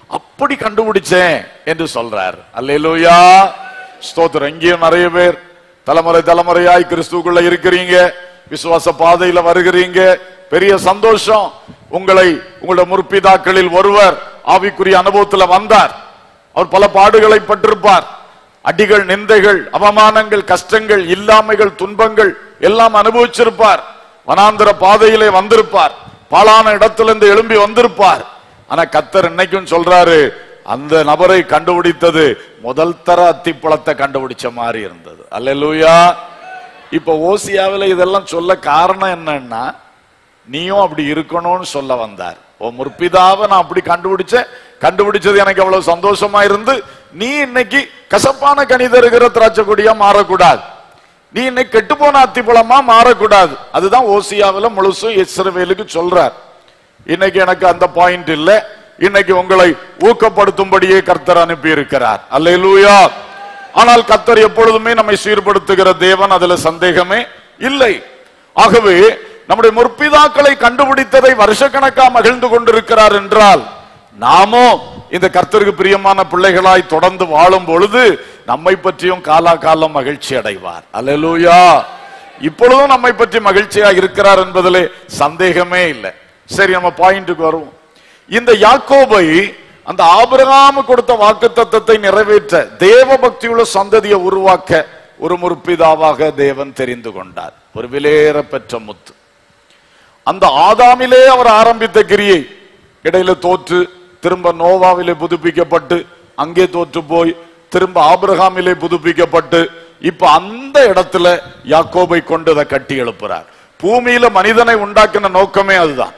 அப்படி கண்டுபிடிச்சேன் என்று சொல்றார் அல்லேலூயா ஸ்தோத்திரம் இங்கேயும் நிறைய பேர் தலைமுறை தலைமுறையாய் கிறிஸ்துக்குள்ள இருக்கிறீங்க விசுவாச பாதையில வருகிறீங்க பெரிய சந்தோஷம் உங்களை உங்களுடைய முற்பிதாக்களில் ஒருவர் ஆவிக்குரிய அனுபவத்துல வந்தார் அவர் பல பாடுகளை பட்டிருப்பார் அடிகள் நிந்தைகள் அவமானங்கள் கஷ்டங்கள் இல்லாமைகள் துன்பங்கள் எல்லாம் அனுபவிச்சிருப்பார் வனாந்திர பாதையிலே வந்திருப்பார் பாழான இடத்திலிருந்து எழும்பி வந்திருப்பார் ஆனா கத்தர் இன்னைக்கும் சொல்றாரு அந்த நபரை கண்டுபிடித்தது முதல் தர அத்திப்பழத்தை கண்டுபிடிச்ச மாதிரி இருந்தது அல்லேலூயா இப்ப ஓசியாவில இதெல்லாம் சொல்ல காரணம் என்னன்னா நீயும் அப்படி இருக்கணும்னு சொல்ல வந்தார் ஓ முற்பிதாவை நான் அப்படி கண்டுபிடிச்சேன் கண்டுபிடிச்சது எனக்கு அவ்வளவு சந்தோஷமா இருந்து நீ இன்னைக்கு கசப்பான கனி தருகிற திராட்சை கொடியா மாறக்கூடாது நீ இன்னைக்கு கெட்டு போன அத்திப்பழமா மாறக்கூடாது அதுதான் ஓசியாவில முழுசும் இஸ்ரவேலுக்கு சொல்றார் இன்னைக்கு எனக்கு அந்த பாயிண்ட் இல்ல இன்னைக்கு உங்களை ஊக்கப்படுத்தும்படியே கர்த்தர் அனுப்பி இருக்கிறார் அல்லேலூயா ஆனால் கர்த்தர் எப்பொழுதுமே நம்மை சீர்படுத்துகிற தேவன் அதுல சந்தேகமே இல்லை ஆகவே நம்முடைய முற்பிதாக்களை கண்டுபிடித்ததை வருஷக்கணக்கா மகிழ்ந்து கொண்டிருக்கிறார் என்றால் நாமோ இந்த கர்த்தருக்கு பிரியமான பிள்ளைகளாய் தொடர்ந்து வாழும் பொழுது நம்மை பற்றியும் காலாகாலம் மகிழ்ச்சி அடைவார் அல்லேலூயா இப்பொழுதும் நம்மை பற்றி மகிழ்ச்சியா இருக்கிறார் என்பதிலே சந்தேகமே இல்லை சரி நம்ம பாயிண்ட்டுக்கு வருவோம் இந்த யாக்கோபை அந்த ஆபிரகாமு கொடுத்த வாக்கு தத்தத்தை நிறைவேற்ற தேவ பக்தியுள்ள சந்ததியை உருவாக்க ஒரு முற்பிதாவாக தேவன் தெரிந்து கொண்டார் ஒரு விலையேற பெற்ற முத்து அந்த ஆதாமிலே அவர் ஆரம்பித்த கிரியை இடையில தோற்று திரும்ப நோவாவிலே புதுப்பிக்கப்பட்டு அங்கே தோற்று போய் திரும்ப ஆபிரகாமிலே புதுப்பிக்கப்பட்டு இப்ப அந்த இடத்துல யாக்கோபை கொண்டு அதை கட்டி எழுப்புறார் பூமியில மனிதனை உண்டாக்கின நோக்கமே அதுதான்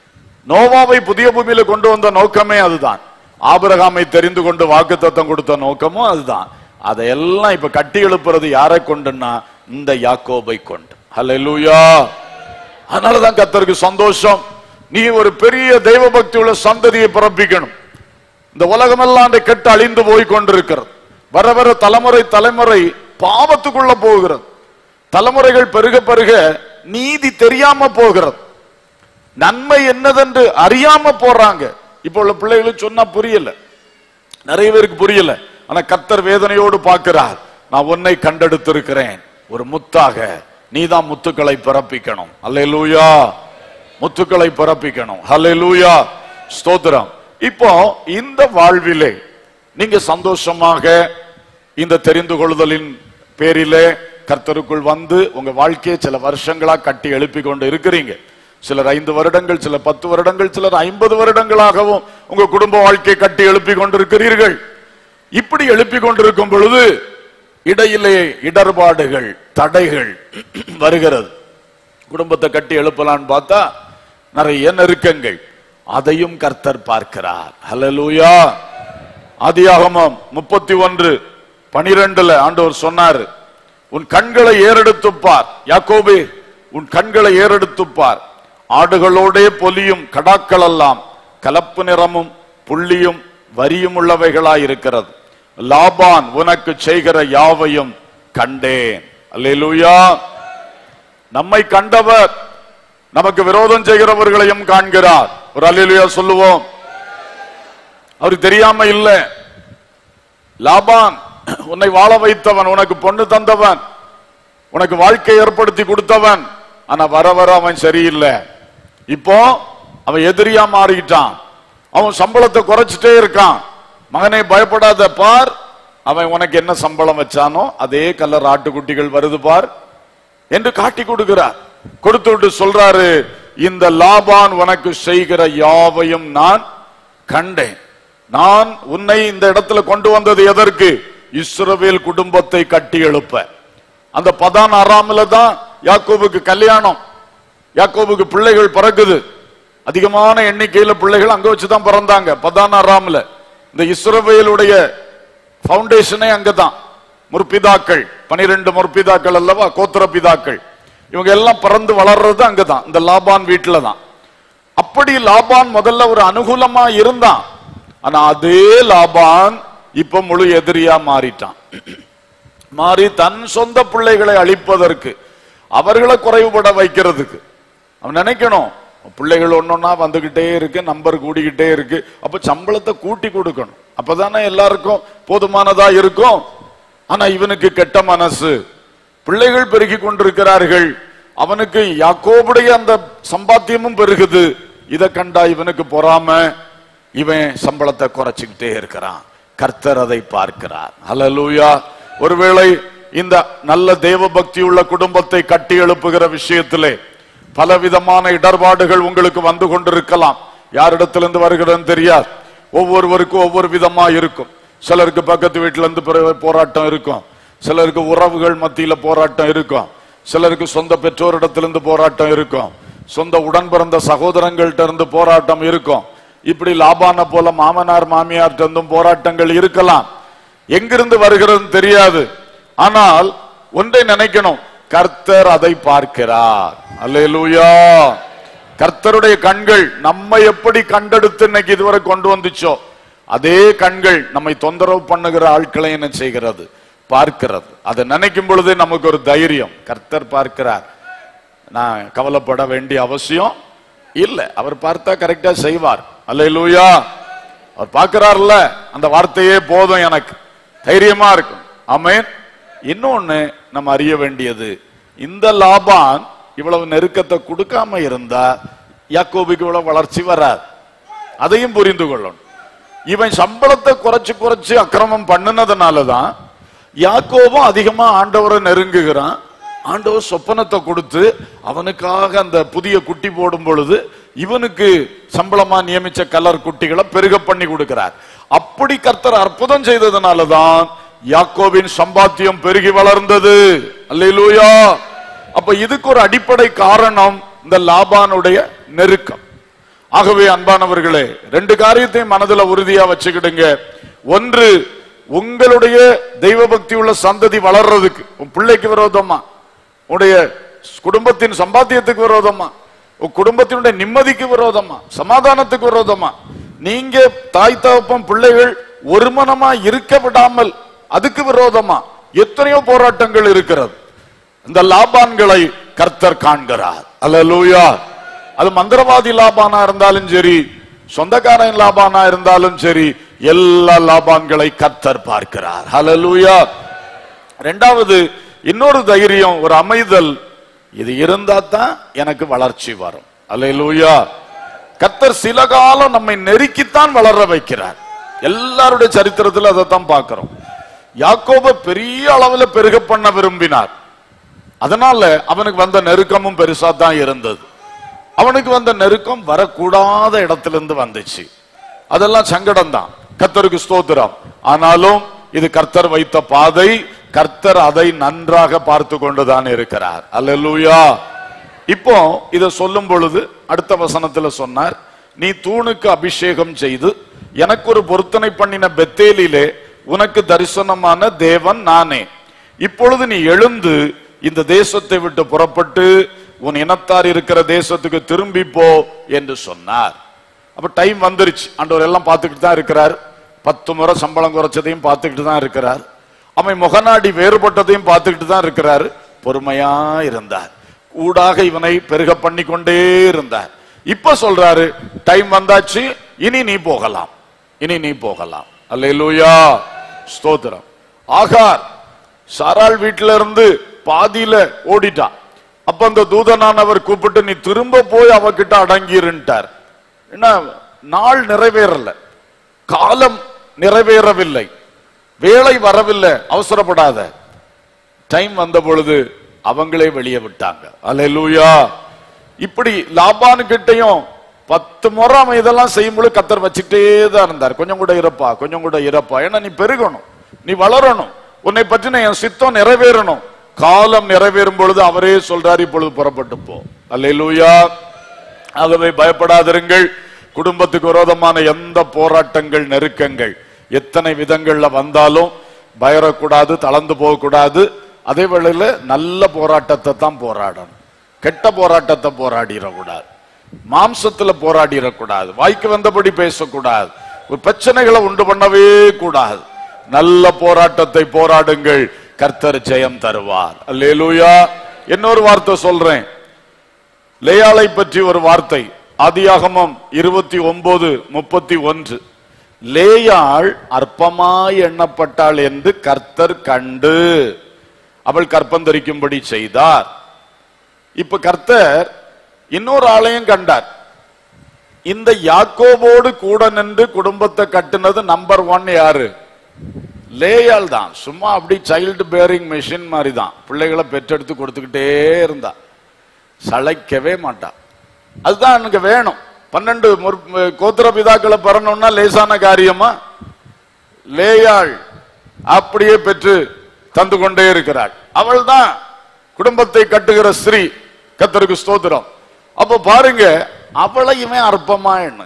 நோவாவை புதிய பூமியில கொண்டு வந்த நோக்கமே அதுதான் ஆபிரகாமை தெரிந்து கொண்டு வாக்குத்தத்தம் கொடுத்த நோக்கமும் அதுதான் அதையெல்லாம் இப்ப கட்டி எழுப்புறது யாரை கொண்டுன்னா இந்த யாக்கோபை கொண்டு ஹalleluya அதனாலதான் கத்தருக்கு சந்தோஷம் நீ ஒரு பெரிய தெய்வ பக்தி உள்ள சந்ததியை பிறப்பிக்கணும் இந்த உலகமெல்லாம் அந்த கெட்டு அழிந்து போய் கொண்டிருக்கிறது வர வர தலைமுறை தலைமுறை பாவத்துக்குள்ள போகிறது தலைமுறைகள் பெருக பெருக நீதி தெரியாம போகிறது நன்மை என்னதென்று அறியாம போறாங்க இப்போ உள்ள பிள்ளைகளுக்கு சொன்னா புரியல நிறைய பேருக்கு புரியல ஆனா கத்தர் வேதனையோடு பார்க்கிறார் நான் உன்னை கண்டெடுத்திருக்கிறேன் ஒரு முத்தாக நீதான் முத்துக்களை பிறப்பிக்கணும் அல்லேலூயா முத்துக்களை பிறப்பிக்கணும் அல்லேலூயா ஸ்தோத்திரம் இப்போ இந்த வாழ்விலே நீங்க சந்தோஷமாக இந்த தெரிந்து கொள்ளுதலின் பேரிலே கர்த்தருக்குள் வந்து உங்க வாழ்க்கையை சில வருஷங்களா கட்டி எழுப்பி கொண்டு இருக்கிறீங்க சிலர் ஐந்து வருடங்கள் சிலர் பத்து வருடங்கள் சிலர் ஐம்பது வருடங்களாகவும் உங்க குடும்ப வாழ்க்கையை கட்டி எழுப்பி கொண்டிருக்கிறீர்கள் இப்படி எழுப்பி கொண்டிருக்கும் பொழுது இடையிலே இடர்பாடுகள் தடைகள் வருகிறது குடும்பத்தை கட்டி எழுப்பலான்னு பார்த்தா நிறைய நெருக்கங்கள் அதையும் கர்த்தர் பார்க்கிறார் ஹalleluya ஆதியாகமம் முப்பத்தி ஒன்று பனிரெண்டுல ஆண்டவர் சொன்னார் உன் கண்களை ஏறெடுத்துப் பார் யாக்கோபே உன் கண்களை ஏறெடுத்துப் பார் ஆடுகளோடே பொலியும் கடாக்கள் எல்லாம் கலப்பு நிறமும் புள்ளியும் வரியும் உள்ளவைகளாய் இருக்கிறது லாபான் உனக்கு செய்கிற யாவையும் கண்டேன் அல்லேலூயா நம்மை கண்டவர் நமக்கு விரோதம் செய்கிறவர்களையும் காண்கிறார் ஒரு அல்லேலூயா சொல்லுவோம் அவருக்கு தெரியாம இல்ல லாபான் உன்னை வாழ வைத்தவன் உனக்கு பொண்ணு தந்தவன் உனக்கு வாழ்க்கை ஏற்படுத்தி கொடுத்தவன் ஆனா வர வர அவன் சரியில்லை இப்போ அவன் எதிரியா மாறிட்டான் அவன் சம்பளத்தை குறைச்சிட்டே இருக்கான் மகனே பயப்படாத பார் அவன் உனக்கு என்ன சம்பளம் வச்சானோ அதே கலர் ஆட்டுக்குட்டிகள் வருது பார் என்று காட்டி கொடுக்கிறார் கொடுத்து விட்டு சொல்றாரு இந்த லாபான் உனக்கு செய்கிற யாவையும் நான் கண்டேன் நான் உன்னை இந்த இடத்துல கொண்டு வந்தது எதற்கு இஸ்ரவேல் குடும்பத்தை கட்டி எழுப்ப அந்த பதான் அறாமல தான் யாக்கோபுக்கு கல்யாணம் யாக்கோபுக்கு பிள்ளைகள் பிறக்குது அதிகமான எண்ணிக்கையில பிள்ளைகள் அங்க வச்சுதான் பிறந்தாங்க பதான் அறாமல இந்த இஸ்ரவேலுடைய பவுண்டேஷனே அங்கதான் முற்பிதாக்கள் பனிரெண்டு முற்பிதாக்கள் அல்லவா கோத்திர பிதாக்கள் இவங்க எல்லாம் பிறந்து வளர்றது அங்கதான் இந்த லாபான் வீட்டுல தான் அப்படி லாபான் முதல்ல ஒரு அனுகூலமா இருந்தான் ஆனா அதே லாபான் இப்ப முழு எதிரியா மாறிட்டான் மாறி தன் சொந்த பிள்ளைகளை அழிப்பதற்கு அவர்களை குறைவுபட வைக்கிறதுக்கு அவன் நினைக்கணும் பிள்ளைகள் ஒன்னொன்னா வந்துகிட்டே இருக்கு நம்பர் கூடிக்கிட்டே இருக்கு அப்ப சம்பளத்தை கூட்டி கொடுக்கணும் அப்பதானே எல்லாருக்கும் போதுமானதா இருக்கும் ஆனா இவனுக்கு கெட்ட மனசு பிள்ளைகள் பெருகி கொண்டிருக்கிறார்கள் அவனுக்கு யாக்கோபுடைய அந்த சம்பாத்தியமும் பெருகுது இதை கண்டா இவனுக்கு பொறாம இவன் சம்பளத்தை குறைச்சுக்கிட்டே இருக்கிறான் கர்த்தர் அதை பார்க்கிறார் ஹalleluya ஒருவேளை இந்த நல்ல தேவ பக்தி உள்ள குடும்பத்தை கட்டி எழுப்புகிற விஷயத்திலே பலவிதமான இடர்பாடுகள் உங்களுக்கு வந்து கொண்டிருக்கலாம் யாரிடத்திலிருந்து வருகிறதுன்னு தெரியாது ஒவ்வொருவருக்கும் ஒவ்வொரு விதமா இருக்கும் சிலருக்கு பக்கத்து வீட்டுல இருந்து பிற- போராட்டம் இருக்கும் சிலருக்கு உறவுகள் மத்தியில போராட்டம் இருக்கும் சிலருக்கு சொந்த பெற்றோரிடத்திலிருந்து போராட்டம் இருக்கும் சொந்த உடன் பிறந்த சகோதரங்கள்ட்ட இருந்து போராட்டம் இருக்கும் இப்படி லாபான போல மாமனார் மாமியார்ட்ட இருந்தும் போராட்டங்கள் இருக்கலாம் எங்கிருந்து வருகிறதுன்னு தெரியாது ஆனால் ஒன்றை நினைக்கணும் கர்த்தர் அதை பார்க்கிறார் அல்லேலூயா கர்த்தருடைய கண்கள் நம்மை எப்படி கண்டெடுத்து இன்னைக்கு இதுவரை கொண்டு வந்துச்சோ அதே கண்கள் நம்மை தொந்தரவு பண்ணுகிற ஆட்களை என்ன செய்கிறது பார்க்கிறது அதை நினைக்கும் பொழுதே நமக்கு ஒரு தைரியம் கர்த்தர் பார்க்கிறார் நான் கவலைப்பட வேண்டிய அவசியம் இல்ல அவர் பார்த்தா கரெக்டா செய்வார் அல்லேலூயா அவர் பார்க்கிறார்ல அந்த வார்த்தையே போதும் எனக்கு தைரியமா இருக்கும் ஆமென் இன்னொன்னு நம்ம அறிய வேண்டியது இந்த லாபான் இவ்வளவு நெருக்கத்தை கொடுக்காம இருந்தா யாக்கோபுக்கு இவ்வளவு வளர்ச்சி வராது அதையும் புரிந்து கொள்ளணும் இவன் சம்பளத்தை குறைச்சு குறைச்சு அக்கிரமம் பண்ணினதுனாலதான் யாக்கோபும் அதிகமா ஆண்டவரை நெருங்குகிறான் ஆண்டவர் சொப்பனத்தை கொடுத்து அவனுக்காக அந்த புதிய குட்டி போடும் பொழுது இவனுக்கு சம்பளமா நியமிச்ச கலர் குட்டிகளை பெருக பண்ணி கொடுக்கிறார் அப்படி கர்த்தர் அற்புதம் செய்ததுனாலதான் யாக்கோபின் சம்பாத்தியம் பெருகி வளர்ந்தது அல்லேலூயா அப்ப இதுக்கு ஒரு அடிப்படை காரணம் இந்த லாபானுடைய நெருக்கம் ஆகவே அன்பானவர்களே ரெண்டு காரியத்தையும் மனதுல உறுதியா வச்சுக்கிடுங்க ஒன்று உங்களுடைய தெய்வ பக்தி உள்ள சந்ததி வளர்றதுக்கு உன் பிள்ளைக்கு விரோதமா உடைய குடும்பத்தின் சம்பாத்தியத்துக்கு விரோதமா உன் குடும்பத்தினுடைய நிம்மதிக்கு விரோதமா சமாதானத்துக்கு விரோதமா நீங்க தாய் தகப்பன் பிள்ளைகள் ஒருமனமா இருக்க விடாமல் அதுக்கு விரோதமா எத்தனையோ போராட்டங்கள் இருக்கிறது இந்த லாபான்களை கர்த்தர் காண்கிறார் அல்லேலூயா அது மந்திரவாதி லாபானா இருந்தாலும் சரி சொந்தக்காரன் லாபானா இருந்தாலும் சரி எல்லா லாபான்களை கர்த்தர் பார்க்கிறார் ஹalleluya ரெண்டாவது இன்னொரு தைரியம் ஒரு அமைதல் இது இருந்தா தான் எனக்கு வளர்ச்சி வரும் அல்லேலூயா கர்த்தர் சில காலம் நம்மை நெருக்கித்தான் வளர வைக்கிறார் எல்லாருடைய சரித்திரத்தில் அதைத்தான் பார்க்கிறோம் யாக்கோப பெரிய அளவுல பெருக பண்ண விரும்பினார் அதனால அவனுக்கு வந்த நெருக்கமும் பெருசா தான் இருந்தது அவனுக்கு வந்த நெருக்கம் வரக்கூடாத இடத்திலிருந்து வந்துச்சு அதெல்லாம் சங்கடம் தான் கர்த்தருக்கு ஸ்தோத்திரம் ஆனாலும் இது கர்த்தர் வைத்த பாதை கர்த்தர் அதை நன்றாக பார்த்து கொண்டுதான் இருக்கிறார் அல்லேலூயா இப்போ இத சொல்லும் பொழுது அடுத்த வசனத்துல சொன்னார் நீ தூணுக்கு அபிஷேகம் செய்து எனக்கு ஒரு பொருத்தனை பண்ணின பெத்தேலிலே உனக்கு தரிசனமான தேவன் நானே இப்பொழுது நீ எழுந்து இந்த தேசத்தை விட்டு புறப்பட்டு உன் இனத்தார் இருக்கிற தேசத்துக்கு திரும்பி போ என்று சொன்னார் அப்ப டைம் வந்துருச்சு ஆண்டவர் எல்லாம் பார்த்துக்கிட்டு தான் இருக்கிறார் பத்து முறை சம்பளம் குறைச்சதையும் பார்த்துக்கிட்டு தான் இருக்கிறார் அவன் முகநாடி வேறுபட்டதையும் பார்த்துக்கிட்டு தான் இருக்கிறார் பொறுமையா இருந்தார் ஊடாக இவனை பெருக பண்ணி கொண்டே இருந்தார் இப்ப சொல்றாரு டைம் வந்தாச்சு இனி நீ போகலாம் இனி நீ போகலாம் அல்லேலூயா ஸ்தோத்திரம் ஆகார் சாராள் வீட்டில இருந்து பாதியில ஓடிட்டான் அப்ப அந்த தூதனானவர் கூப்பிட்டு நீ திரும்ப போய் அவகிட்ட அடங்கிருன்ட்டார் என்ன நாள் நிறைவேறல காலம் நிறைவேறவில்லை வேலை வரவில்லை அவசரப்படாத டைம் வந்த பொழுது அவங்களே வெளியே விட்டாங்க அல்லேலூயா இப்படி லாபானு கிட்டையும் பத்து முறை அவன் இதெல்லாம் செய்யும்போது கத்தர் வச்சுட்டே தான் இருந்தார் கொஞ்சம் கூட இருப்பா கொஞ்சம் கூட இருப்பா ஏன்னா நீ பெருகணும் நீ வளரணும் உன்னை பற்றின என் சித்தம் நிறைவேறணும் காலம் நிறைவேறும் பொழுது அவரே சொல்றார் இப்பொழுது புறப்பட்டு போ அல்லேலூயா ஆகவே பயப்படாதிருங்கள் குடும்பத்துக்கு விரோதமான எந்த போராட்டங்கள் நெருக்கங்கள் எத்தனை விதங்கள்ல வந்தாலும் பயரக்கூடாது தளர்ந்து போகக்கூடாது அதே வேளையில நல்ல போராட்டத்தை தான் போராடணும் கெட்ட போராட்டத்தை போராடிடக்கூடாது மாம்சத்துல போராடிடக்கூடாது வாய்க்கு வந்தபடி பேசக்கூடாது ஒரு பிரச்சனைகளை உண்டு பண்ணவே கூடாது நல்ல போராட்டத்தை போராடுங்கள் கர்த்தர் ஜெயம் தருவார் அல்லேலூயா இன்னொரு வார்த்தை சொல்றேன் லேயாளை பற்றி ஒரு வார்த்தை ஆதியாகமம் இருபத்தி ஒன்பது முப்பத்தி ஒன்று லேயாள் அற்பமாய் எண்ணப்பட்டாள் என்று கர்த்தர் கண்டு அவள் கற்பந்தரிக்கும்படி செய்தார் இப்ப கர்த்தர் இன்னொரு ஆளையும் கண்டார் இந்த யாக்கோபோடு கூட நின்று குடும்பத்தை கட்டுனது நம்பர் ஒன் யாரு லேயாள் தான் சும்மா அப்படி சைல்டு பேரிங் மெஷின் மாதிரி தான் பிள்ளைகளை பெற்றெடுத்து கொடுத்துக்கிட்டே இருந்தா சளைக்கவே மாட்டா அதுதான் எனக்கு வேணும் பன்னெண்டு முற்- கோத்திர பிதாக்களை பெறணும்னா லேசான காரியமா லேயாள் அப்படியே பெற்று தந்து கொண்டே இருக்கிறாள் அவள் தான் குடும்பத்தை கட்டுகிற ஸ்ரீ கத்தருக்கு ஸ்தோத்திரம் அப்ப பாருங்க அவளை இவன் அற்பமா எண்ணு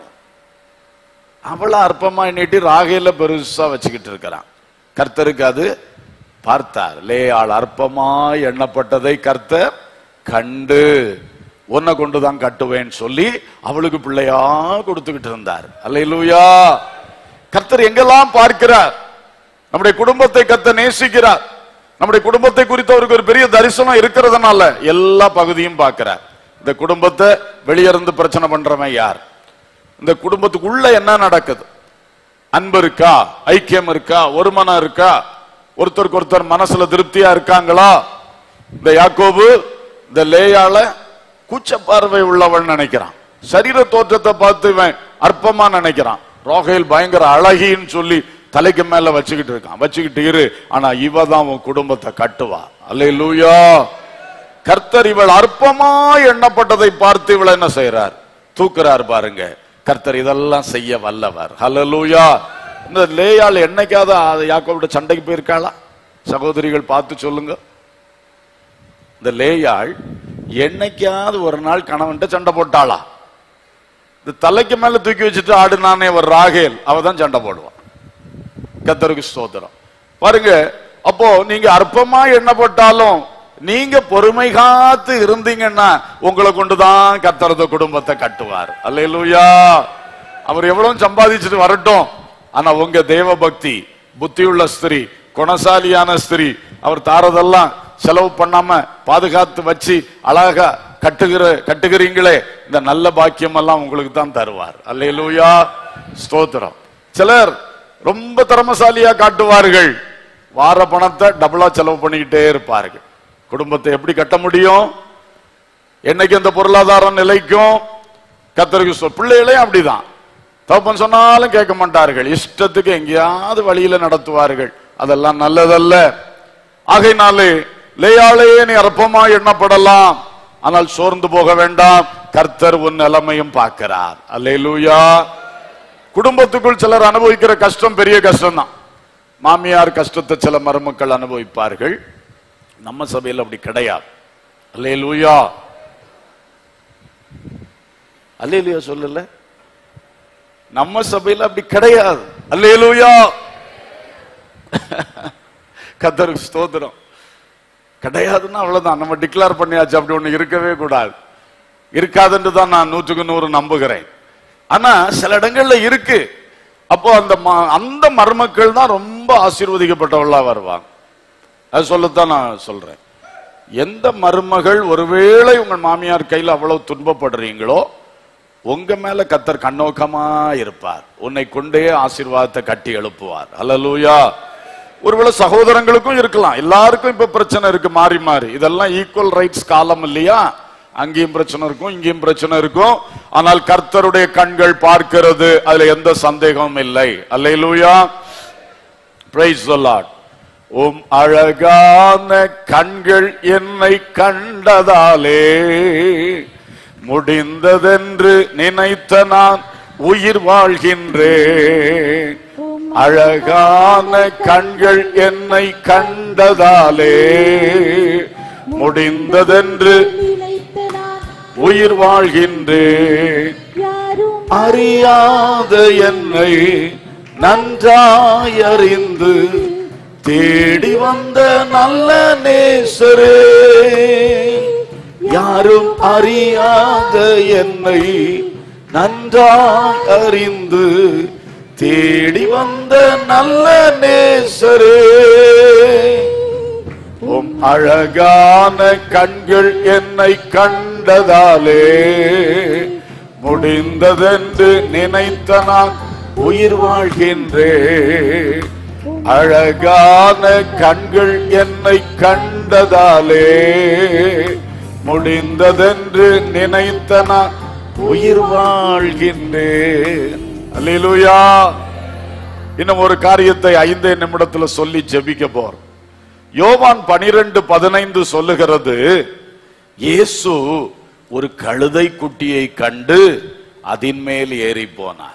அவளை அற்பமா எண்ணிட்டு ராகையில பெருசா வச்சுக்கிட்டு இருக்கிறான் கர்த்தருக்கு அது பார்த்தார் லேயாள் அற்பமா எண்ணப்பட்டதை கர்த்தர் கண்டு உன்னை கொண்டுதான் கட்டுவேன்னு சொல்லி அவளுக்கு பிள்ளையா கொடுத்துக்கிட்டு இருந்தார் அல்லேலூயா கர்த்தர் எங்கெல்லாம் பார்க்கிறார் நம்முடைய குடும்பத்தை கத்த நேசிக்கிறார் நம்முடைய குடும்பத்தை குறித்து அவருக்கு ஒரு பெரிய தரிசனம் இருக்கிறதுனால எல்லா பகுதியும் பார்க்கிறார் இந்த குடும்பத்தை வெளியிருந்து பிரச்சனை பண்றவன் யார் இந்த குடும்பத்துக்குள்ள என்ன நடக்குது அன்பு இருக்கா ஐக்கியம் இருக்கா ஒருமனம் இருக்கா ஒருத்தருக்கு ஒருத்தர் மனசுல திருப்தியா இருக்காங்களா இந்த யாக்கோபு இந்த லேயால கூச்ச பார்வை உள்ளவன் நினைக்கிறான் சரீர தோற்றத்தை பார்த்து இவன் அற்பமா நினைக்கிறான் ரோகையில் பயங்கர அழகின்னு சொல்லி தலைக்கு மேல வச்சுக்கிட்டு இருக்கான் வச்சுக்கிட்டு இரு ஆனா இவ தான் உன் குடும்பத்தை கட்டுவா அல்லேலூயா கர்த்தர் இவள் அற்பமா எண்ணப்பட்டதை பார்த்து இவளை என்ன செய்றார் தூக்குறார் பாருங்க கர்த்தர் இதெல்லாம் செய்ய வல்லவர் ஹalleluya இந்த லேயாள் என்னைக்காவது அது யாக்கோபிட்ட சண்டைக்கு போயிருக்காளா சகோதரிகள் பார்த்து சொல்லுங்க இந்த லேயாள் என்னைக்காவது ஒரு நாள் கணவன்ட்ட சண்டை போட்டாளா இந்த தலைக்கு மேல தூக்கி வச்சுட்டு ஆடுனானே ஒரு ராகேல் அவ தான் சண்டை போடுவான் கத்தருக்கு ஸ்தோத்திரம் பாருங்க அப்போ நீங்க அற்பமா எண்ணப்பட்டாலும் நீங்க பொறுமை காத்து இருந்தீங்கன்னா உங்களை கொண்டுதான் கத்தரது குடும்பத்தை கட்டுவார் அல்லேலூயா அவர் எவ்வளவு சம்பாதிச்சுட்டு வரட்டும் ஆனா உங்க தேவ பக்தி புத்தியுள்ள ஸ்திரீ குணசாலியான ஸ்திரீ அவர் தாரதெல்லாம் செலவு பண்ணாம பாதுகாத்து வச்சு அழகா கட்டுகிற கட்டுகிறீங்களே இந்த நல்ல பாக்கியம் எல்லாம் உங்களுக்கு தான் தருவார் அல்லேலூயா ஸ்தோத்திரம் சிலர் ரொம்ப திறமசாலியா காட்டுவார்கள் வார பணத்தை டபுளா செலவு பண்ணிக்கிட்டே இருப்பார்கள் குடும்பத்தை எப்படி கட்ட முடியும் என்னைக்கு அந்த பொருளாதாரம் நிலைக்கும் கத்தருக்கு சொல் பிள்ளைகளையும் அப்படிதான் தகப்பன் சொன்னாலும் கேட்க மாட்டார்கள் இஷ்டத்துக்கு எங்கேயாவது வழியில நடத்துவார்கள் அதெல்லாம் நல்லதல்ல ஆகையினாலே லேயாளையே நீ அற்பமா எண்ணப்படலாம் ஆனால் சோர்ந்து போக வேண்டாம் கர்த்தர் உன் நிலைமையும் பார்க்கிறார் அல்லேலூயா குடும்பத்துக்குள் சிலர் அனுபவிக்கிற கஷ்டம் பெரிய கஷ்டம் தான் மாமியார் கஷ்டத்தை சில மருமக்கள் அனுபவிப்பார்கள் நம்ம சபையில் அப்படி கிடையாது அல்லேலூயா அல்லேலூயா சொல்லல நம்ம சபையில் அப்படி கிடையாது அல்லேலூயா கத்தருக்கு ஸ்தோத்திரம் கிடையாதுன்னா அவ்வளவுதான் நம்ம டிக்ளேர் பண்ணியாச்சு அப்படி ஒண்ணு இருக்கவே கூடாது இருக்காதுன்னு தான் நான் நூற்றுக்கு நூறு நம்புகிறேன் ஆனா சில இடங்கள்ல இருக்கு அப்போ அந்த ம- அந்த மருமக்கள் தான் ரொம்ப ஆசீர்வதிக்கப்பட்டவளா வருவாங்க அது சொல்லத்தான் நான் சொல்றேன் எந்த மருமகள் ஒருவேளை உங்கள் மாமியார் கையில் அவ்வளவு துன்பப்படுறீங்களோ உங்க மேல கத்தர் கண்ணோக்கமா இருப்பார் உன்னை கொண்டே ஆசீர்வாதத்தை கட்டி எழுப்புவார் அல்லலூயா ஒருவேளை சகோதரங்களுக்கும் இருக்கலாம் எல்லாருக்கும் இப்ப பிரச்சனை இருக்கு மாறி மாறி இதெல்லாம் ஈக்குவல் ரைட்ஸ் காலம் இல்லையா அங்கேயும் பிரச்சனை இருக்கும் இங்கேயும் பிரச்சனை இருக்கும் ஆனால் கர்த்தருடைய கண்கள் பார்க்கிறது அதுல எந்த சந்தேகமும் இல்லை அல்லேலூயா பிரைஸ் சொல்லாட் உம் அழகான கண்கள் என்னை கண்டதாலே முடிந்ததென்று நினைத்த நான் உயிர் வாழ்கின்றேன் அழகான கண்கள் என்னை கண்டதாலே முடிந்ததென்று
நிலைத்த நான்
உயிர் வாழ்கின்றேன்
யாரும்
அறியாத என்னை நன்றாய் அறிந்து தேடி வந்த நல்ல நேசரே யாரும் அறியாத என்னை நன்றாய் அறிந்து தேடி வந்த நல்ல நேசரே உம் அழகான கண்கள் என்னை கண்டதாலே முடிந்ததென்று நினைத்த நான் உயிர் வாழ்கின்றேன் அழகான கண்கள் என்னை கண்டதாலே முடிந்ததென்று நினைத்த நான் உயிர் வாழ்கின்றேன் அல்லேலூயா இன்னும் ஒரு காரியத்தை ஐந்தே நிமிடத்துல சொல்லி ஜெபிக்க போறோம் யோவான் பனிரெண்டு பதினைந்து சொல்லுகிறது இயேசு ஒரு கழுதை குட்டியை கண்டு அதின் மேல் ஏறி போனார்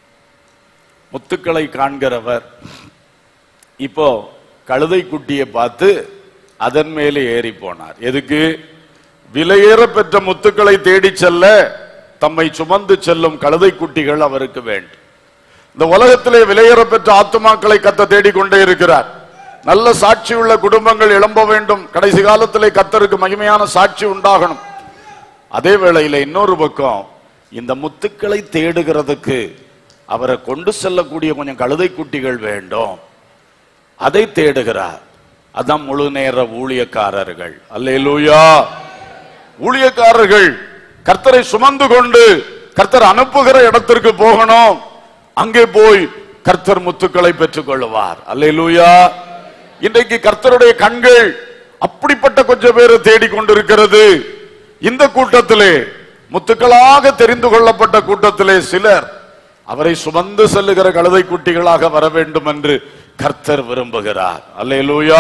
முத்துக்களை காண்கிறவர் இப்போ கழுதை குட்டியை பார்த்து அதன் மேலே ஏறி போனார் எதுக்கு விலையேற பெற்ற முத்துக்களை தேடி செல்ல தம்மை சுமந்து செல்லும் கழுதை குட்டிகள் அவருக்கு வேண்டும் இந்த உலகத்திலே விலையேற பெற்ற ஆத்துமாக்களை கத்த தேடிக்கொண்டே இருக்கிறார் நல்ல சாட்சி உள்ள குடும்பங்கள் எழும்ப வேண்டும் கடைசி காலத்திலே கத்தருக்கு மகிமையான சாட்சி உண்டாகணும் அதே வேளையில இன்னொரு பக்கம் இந்த முத்துக்களை தேடுகிறதுக்கு அவரை கொண்டு செல்லக்கூடிய கொஞ்சம் கழுதை குட்டிகள் வேண்டும் அதை தேடுகிறார் அதான் முழு நேர ஊழியக்காரர்கள் அல்லேலூயா ஊழியக்காரர்கள் கர்த்தரை சுமந்து கொண்டு கர்த்தர் அனுப்புகிற இடத்திற்கு போகணும் அங்கே போய் கர்த்தர் முத்துக்களை பெற்றுக் கொள்வார் அல்லேலூயா இன்றைக்கு கர்த்தருடைய கண்கள் அப்படிப்பட்ட கொஞ்சம் பேரை தேடிக்கொண்டிருக்கிறது இந்த கூட்டத்திலே முத்துக்களாக தெரிந்து கொள்ளப்பட்ட கூட்டத்திலே சிலர் அவரை சுமந்து செல்லுகிற கழுதை குட்டிகளாக வர வேண்டும் என்று கர்த்தர் விரும்புகிறார் அல்லேலூயா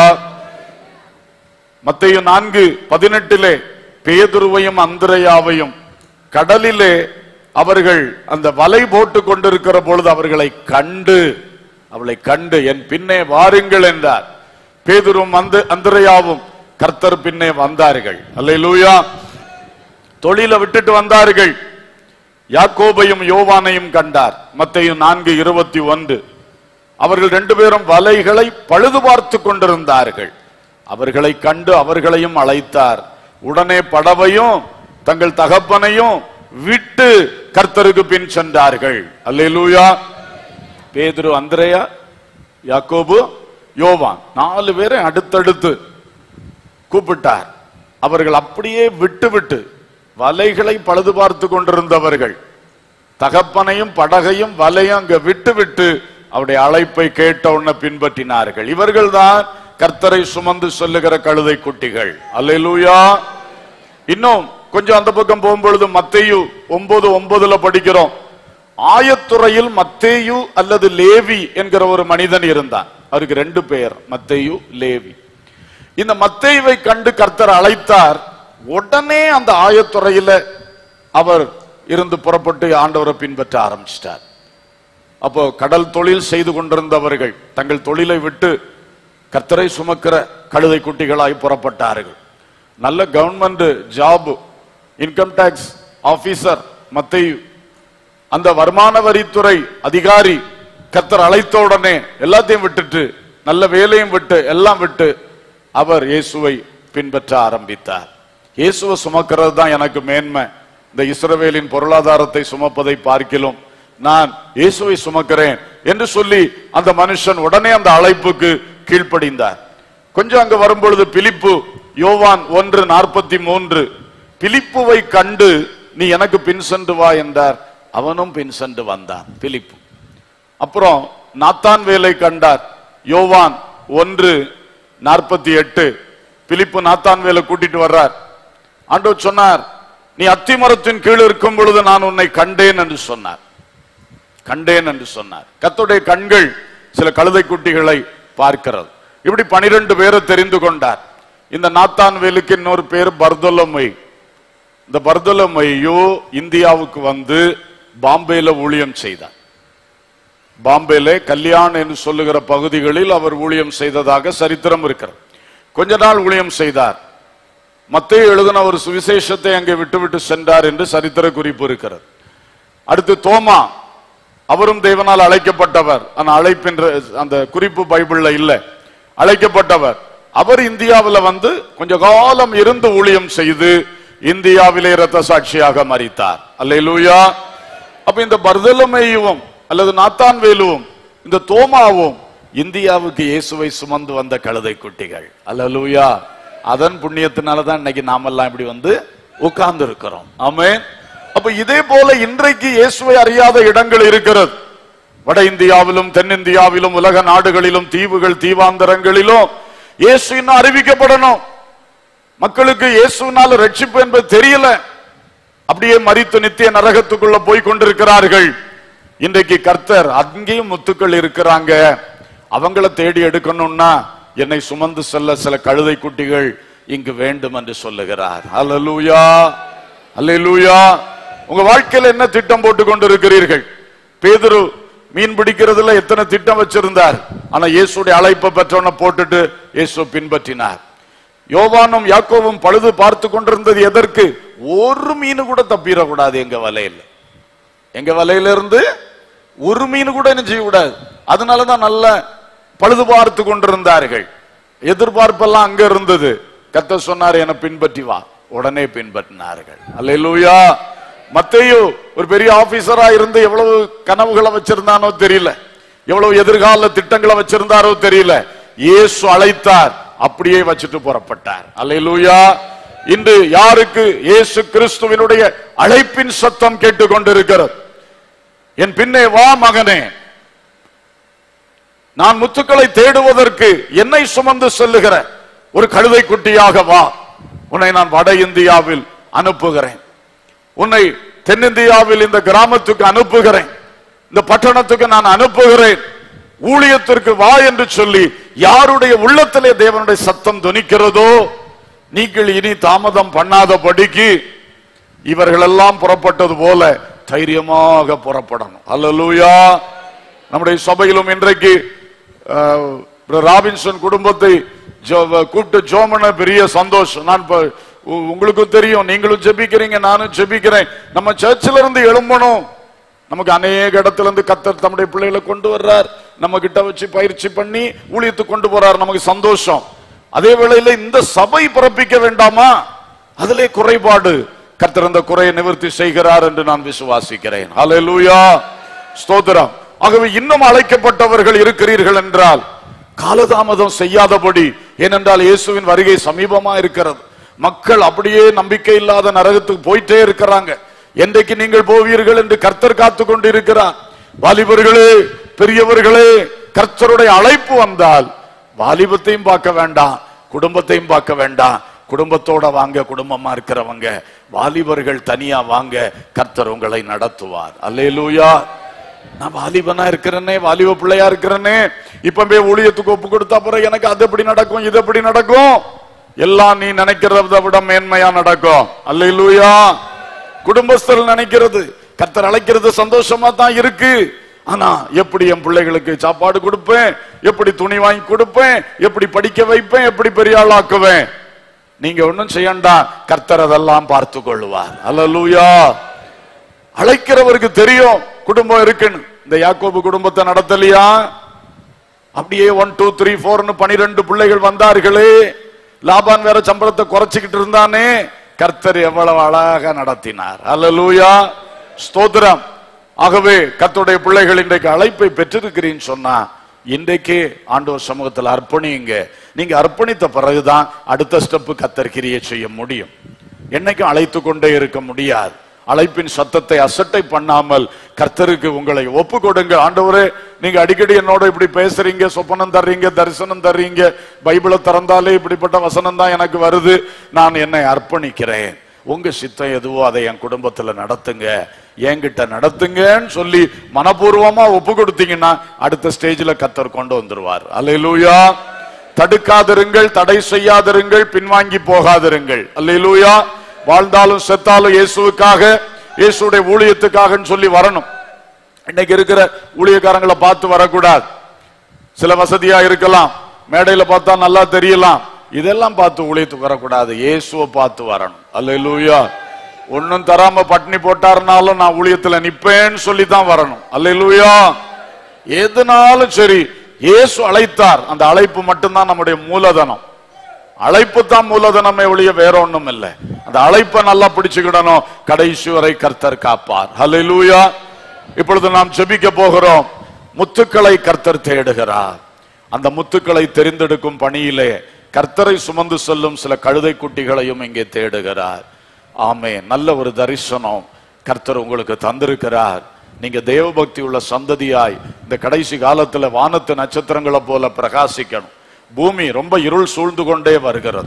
மத்தேயு நான்கு பதினெட்டிலே பேதுருவையும் அந்திரையாவையும் கடலிலே அவர்கள் அந்த வலை போட்டு கொண்டிருக்கிற பொழுது அவர்களை கண்டு அவளை கண்டு என் பின்னே வாருங்கள் என்றார் பேதுரும் அந்த அந்திரையாவும் கர்த்தர் பின்னே வந்தார்கள் அல்லேலூயா தொழிலை விட்டுட்டு வந்தார்கள் யாக்கோபையும் யோவானையும் கண்டார் மத்தேயு நான்கு இருபத்தி ஒன்று அவர்கள் ரெண்டு பேரும் வலைகளை பழுது பார்த்து கொண்டிருந்தார்கள் அவர்களை கண்டு அவர்களையும் அழைத்தார் உடனே படவையும் தங்கள் தகப்பனையும் விட்டு கர்த்தருக்கு பின் சென்றார்கள் அல்லேலூயா பேதுரு அந்திரையா யாக்கோபு யோவான் நாலு பேரை அடுத்தடுத்து கூப்பிட்டார் அவர்கள் அப்படியே விட்டு விட்டு வலைகளை பழுது பார்த்து கொண்டிருந்தவர்கள் தகப்பனையும் படகையும் வலையும் அங்க விட்டு விட்டு அவருடைய அழைப்பை கேட்ட உடனே பின்பற்றினார்கள் இவர்கள்தான் கர்த்தரை சுமந்து சொல்லுகிற கழுதை குட்டிகள் அல்லேலூயா இன்னும் கொஞ்சம் அந்த பக்கம் போகும்பொழுது மத்தேயு ஒன்பது ஒன்பதுல படிக்கிறோம் ஆயத்துறையில் மத்தேயு அல்லது லேவி என்கிற ஒரு மனிதன் இருந்தான் அவருக்கு ரெண்டு பெயர் மத்தேயு லேவி இந்த மத்தேயுவை கண்டு கர்த்தர் அழைத்தார் உடனே அந்த ஆயத்துறையில அவர் இருந்து புறப்பட்டு ஆண்டவரை பின்பற்ற ஆரம்பிச்சிட்டார் அப்போ கடல் தொழில் செய்து கொண்டிருந்தவர்கள் தங்கள் தொழிலை விட்டு கர்த்தரை சுமக்கிற கழுதை குட்டிகளாய் புறப்பட்டார்கள் நல்ல government job income tax officer மத்தையு அந்த வருமான வரித்துறை அதிகாரி கர்த்தர் அழைத்த உடனே எல்லாத்தையும் விட்டுட்டு நல்ல வேலையும் விட்டு எல்லாம் விட்டு அவர் இயேசுவை பின்பற்ற ஆரம்பித்தார் இயேசுவை சுமக்கிறது தான் எனக்கு மேன்மை இந்த இஸ்ரவேலின் பொருளாதாரத்தை சுமப்பதை பார்க்கிலும் நான் இயேசுவை சுமக்கிறேன் என்று சொல்லி அந்த மனுஷன் உடனே அந்த அழைப்புக்கு கீழ்ப்படிந்தார் கொஞ்சம் அங்க வரும்பொழுது பிலிப்பு யோவான் ஒன்று நாற்பத்தி மூன்று பிலிப்புவை கண்டு நீ எனக்கு பின் சென்று வா என்றார் அவனும் பின் சென்று வந்தான் பிலிப்பு அப்புறம் நாத்தான் வேலை கண்டார் யோவான் ஒன்று நாற்பத்தி எட்டு பிலிப்பு நாத்தான் வேலை கூட்டிட்டு வர்றார் ஆண்டவர் சொன்னார் நீ அத்திமரத்தின் கீழ் இருக்கும் பொழுது நான் உன்னை கண்டேன் என்று சொன்னார் கண்டேன் என்று சொன்னார் கர்த்தருடைய கண்கள் சில கழுதை குட்டிகளை பார்க்கிறது இப்படி பனிரெண்டு பேரை தெரிந்து கொண்டார் இந்த நாத்தான் வேலுக்கு இன்னொரு பேர் பர்தொலமை இந்த பர்தொலமையோ இந்தியாவுக்கு வந்து பாம்பேல ஊழியம் செய்தார் பாம்பேல கல்யாண் என்று சொல்லுகிற பகுதிகளில் அவர் ஊழியம் செய்ததாக சரித்திரம் இருக்கிறது கொஞ்ச நாள் ஊழியம் செய்தார் மத்தேயு எழுதின ஒரு சுவிசேஷத்தை அங்கே விட்டுவிட்டு சென்றார் என்று சரித்திர குறிப்பு இருக்கிறது அடுத்து தோமா அவரும் தேவனால் அழைக்கப்பட்டவர் அந்த அழைப்பின் அந்த குறிப்பு பைபிள்ல இல்ல அழைக்கப்பட்டவர் அவர் இந்தியாவுல வந்து கொஞ்ச காலம் இருந்து ஊழியம் செய்து இந்தியாவிலே இரத்த சாட்சியாக மறித்தார் அல்லேலூயா அப்ப இந்த பர்தலமேயுவும் அல்லது நாத்தான் வேலுவும் இந்த தோமாவும் இந்தியாவுக்கு இயேசுவை சுமந்து வந்த கழுதை குட்டிகள் அல்லேலூயா அதன் புண்ணியத்தினால தான் இன்னைக்கு நாமெல்லாம் இப்படி வந்து உட்கார்ந்து இருக்கிறோம் ஆமென் அப்ப இதே போல இன்றைக்கு இயேசுவை அறியாத இடங்கள் இருக்கிறது வட இந்தியாவிலும் தென்னிந்தியாவிலும் உலக நாடுகளிலும் தீவுகள் தீவாந்தரங்களிலும் இயேசு இன்னும் அறிவிக்கப்படணும் மக்களுக்கு இயேசுனால ரட்சிப்பு என்பது தெரியல அப்படியே மரித்து நித்திய நரகத்துக்குள்ள போய் கொண்டிருக்கிறார்கள் இன்றைக்கு கர்த்தர் அங்கேயும் முத்துக்கள் இருக்கிறாங்க அவங்கள தேடி எடுக்கணும்னா என்னை சுமந்து செல்ல சில கழுதை குட்டிகள் இங்கு வேண்டும் என்று சொல்லுகிறார் அல்லேலூயா அல்லேலூயா உங்க வாழ்க்கையில என்ன திட்டம் போட்டு கொண்டிருக்கிறீர்கள் பேதுரு மீன் பிடிக்கிறதுல எத்தனை திட்டம் வச்சிருந்தார் ஆனா இயேசுடைய அழைப்பை பெற்றவன போட்டுட்டு இயேசு பின்பற்றினார் யோவானும் யாக்கோவும் பழுது பார்த்து கொண்டிருந்தது எதற்கு ஒரு மீன் கூட தப்பிடக்கூடாது எங்க வலையில எங்க வலையில இருந்து ஒரு மீன் கூட என்ன செய்யக்கூடாது அதனாலதான் நல்ல பழுது பார்த்து கொண்டிருந்தார்கள் எதிர்பார்ப்பெல்லாம் அங்க இருந்தது கத்த சொன்னார் என பின்பற்றி வா உடனே பின்பற்றினார்கள் அல்லேலூயா மத்தேயு ஒரு பெரிய ஆபீசரா இருந்து எவ்வளவு கனவுகளை வச்சிருந்தானோ தெரியல எவ்வளவு எதிர்கால திட்டங்களை வச்சிருந்தாரோ தெரியல இயேசு அழைத்தார் அப்படியே வச்சுட்டு புறப்பட்டார் அல்லேலூயா இன்று யாருக்கு இயேசு கிறிஸ்துவினுடைய அழைப்பின் சத்தம் கேட்டுக்கொண்டிருக்கிறது என் பின்னே வா மகனே நான் முத்துக்களை தேடுவதற்கு என்னை சுமந்து செல்லுகிற ஒரு கழுதை குட்டியாக வா உன்னை நான் வட இந்தியாவில் அனுப்புகிறேன் உன்னை தென்னிந்தியாவில் இந்த கிராமத்துக்கு அனுப்புகிறேன் இந்த பட்டணத்துக்கு நான் அனுப்புகிறேன் ஊழியத்திற்கு வா என்று சொல்லி யாருடைய உள்ளத்திலே தேவனுடைய சத்தம் துணிக்கிறதோ நீங்கள் இனி தாமதம் பண்ணாதபடிக்கு இவர்களெல்லாம் புறப்பட்டது போல தைரியமாக புறப்படணும் அல்லேலூயா நம்முடைய சபையிலும் இன்றைக்கு அஹ், ராபின்சன் குடும்பத்தை ஜோ- கூப்பிட்டு ஜோமன பெரிய சந்தோஷம் நான் இப்ப உ- உங்களுக்கும் தெரியும் நீங்களும் ஜெபிக்கிறீங்க நானும் ஜெபிக்கிறேன் நம்ம சர்ச்சில் இருந்து எழும்பணும் நமக்கு அநேக இடத்துல இருந்து கத்தர் தம்முடைய பிள்ளைகளை கொண்டு வர்றார் நம்ம கிட்ட வச்சு பயிற்சி பண்ணி ஊழியத்துக்கு கொண்டு போறார் நமக்கு சந்தோஷம் அதே வேளையில இந்த சபை பிறப்பிக்க வேண்டாமா அதிலே குறைபாடு கர்த்தர் அந்த குறையை நிவர்த்தி செய்கிறார் என்று நான் விசுவாசிக்கிறேன் ஹalleluya ஸ்தோத்திரம் ஆகவே இன்னும் அழைக்கப்பட்டவர்கள் இருக்கிறீர்கள் என்றால் காலதாமதம் செய்யாதபடி ஏனென்றால் இயேசுவின் வருகை சமீபமா இருக்கிறது மக்கள் அப்படியே நம்பிக்கை இல்லாத நரகத்துக்கு போயிட்டே இருக்கிறாங்க என்றைக்கு நீங்கள் போவீர்கள் என்று கர்த்தர் காத்து கொண்டு இருக்கிறார் வாலிபர்களே பெரியவர்களே கர்த்தருடைய அழைப்பு வந்தால் வாலிபத்தையும் பார்க்க வேண்டாம் குடும்பத்தையும் பார்க்க வேண்டாம் குடும்பத்தோட வாங்க குடும்பமா இருக்கிறவங்க வாலிபர்கள் தனியா வாங்க கர்த்தர் உங்களை நடத்துவார் அல்லேலூயா நான் வாலிபனா இருக்கிறேனே வாலிப பிள்ளையா இருக்கிறேனே இப்ப போய் ஊழியத்துக்கு ஒப்பு கொடுத்தா அப்புறம் எனக்கு அது எப்படி நடக்கும் இது எப்படி நடக்கும் எல்லாம் நீ நினைக்கிறத விட மேன்மையா நடக்கும் அல்லேலூயா குடும்பஸ்தர் நினைக்கிறது கர்த்தர் அழைக்கிறது சந்தோஷமா தான் இருக்கு ஆனா எப்படி என் பிள்ளைகளுக்கு சாப்பாடு கொடுப்பேன் எப்படி துணி வாங்கி கொடுப்பேன் எப்படி படிக்க வைப்பேன் எப்படி பெரிய ஆளாக்குவேன் நீங்க ஒண்ணும் செய்யண்டா கர்த்தர் அதெல்லாம் பார்த்து கொள்வார் அல்லேலூயா அழைக்கிறவருக்கு தெரியும் குடும்பம் இருக்குன்னு இந்த யாக்கோபு குடும்பத்தை நடத்தலையா அப்படியே ஒன் டூ த்ரீ ஃபோர்னு பனிரெண்டு பிள்ளைகள் வந்தார்களே லாபான் வேற சம்பளத்தை குறைச்சிக்கிட்டு இருந்தானே கர்த்தர் எவ்வளவு அழகாக நடத்தினார் அல்லேலூயா ஸ்தோத்திரம் ஆகவே கர்த்தருடைய பிள்ளைகள் இன்றைக்கு அழைப்பை பெற்றிருக்கிறீன்னு சொன்னா இன்றைக்கே ஆண்டவர் சமூகத்தில் அர்ப்பணியுங்க நீங்க அர்ப்பணித்த பிறகுதான் அடுத்த ஸ்டெப் கத்தர் கிரியை செய்ய முடியும் என்னைக்கும் அழைத்து கொண்டே இருக்க முடியாது அழைப்பின் சத்தத்தை அசட்டை பண்ணாமல் கர்த்தருக்கு உங்களை ஒப்பு கொடுங்க ஆண்டவரே நீங்க அடிக்கடி என்னோட இப்படி பேசுறீங்க சொப்பனம் தர்றீங்க தரிசனம் தர்றீங்க பைபிளை திறந்தாலே இப்படிப்பட்ட வசனம் தான் எனக்கு வருது நான் என்னை அர்ப்பணிக்கிறேன் உங்க சித்தம் எதுவோ அதை என் குடும்பத்துல நடத்துங்க என்கிட்ட நடத்துங்கன்னு சொல்லி மனப்பூர்வமா ஒப்பு கொடுத்தீங்கன்னா அடுத்த ஸ்டேஜ்ல கத்தர் கொண்டு வந்துருவார் அல்லேலூயா தடுக்காதிருங்கள் தடை செய்யாதிருங்கள் பின்வாங்கி போகாதிருங்கள் அல்லேலூயா வாழ்ந்தாலும் செத்தாலும் இயேசுவுக்காக இயேசுடைய ஊழியத்துக்காகன்னு சொல்லி வரணும் இன்னைக்கு இருக்கிற ஊழியக்காரங்களை பார்த்து வரக்கூடாது சில வசதியா இருக்கலாம் மேடையில பார்த்தா நல்லா தெரியலாம் இதெல்லாம் பார்த்து ஊழியத்துக்கு வரக்கூடாது இயேசுவை பார்த்து வரணும் அல்லேலூயா ஒண்ணும் தராம பட்னி போட்டாருனாலும் நான் ஊழியத்துல நிப்பேன்னு சொல்லி தான் வரணும் அல்லேலூயா எதுனாலும் சரி இயேசு அழைத்தார் அந்த அழைப்பு மட்டும்தான் நம்முடைய மூலதனம் அழைப்பு தான் மூலதனமே ஒழிய வேற ஒண்ணும் இல்லை அந்த அழைப்பை நல்லா பிடிச்சுக்கிடணும் கடைசி வரை கர்த்தர் காப்பார் ஹalleluya இப்பொழுது நாம் ஜெபிக்க போகிறோம் முத்துக்களை கர்த்தர் தேடுகிறார் அந்த முத்துக்களை தெரிந்தெடுக்கும் பணியிலே கர்த்தரை சுமந்து செல்லும் சில கழுதை குட்டிகளையும் இங்கே தேடுகிறார் ஆமே நல்ல ஒரு தரிசனம் கர்த்தர் உங்களுக்கு தந்திருக்கிறார் நீங்க தேவபக்தி உள்ள சந்ததியாய் இந்த கடைசி காலத்துல வானத்து நட்சத்திரங்களை போல பிரகாசிக்கணும் பூமி ரொம்ப இருள் சூழ்ந்து கொண்டே வருகிறது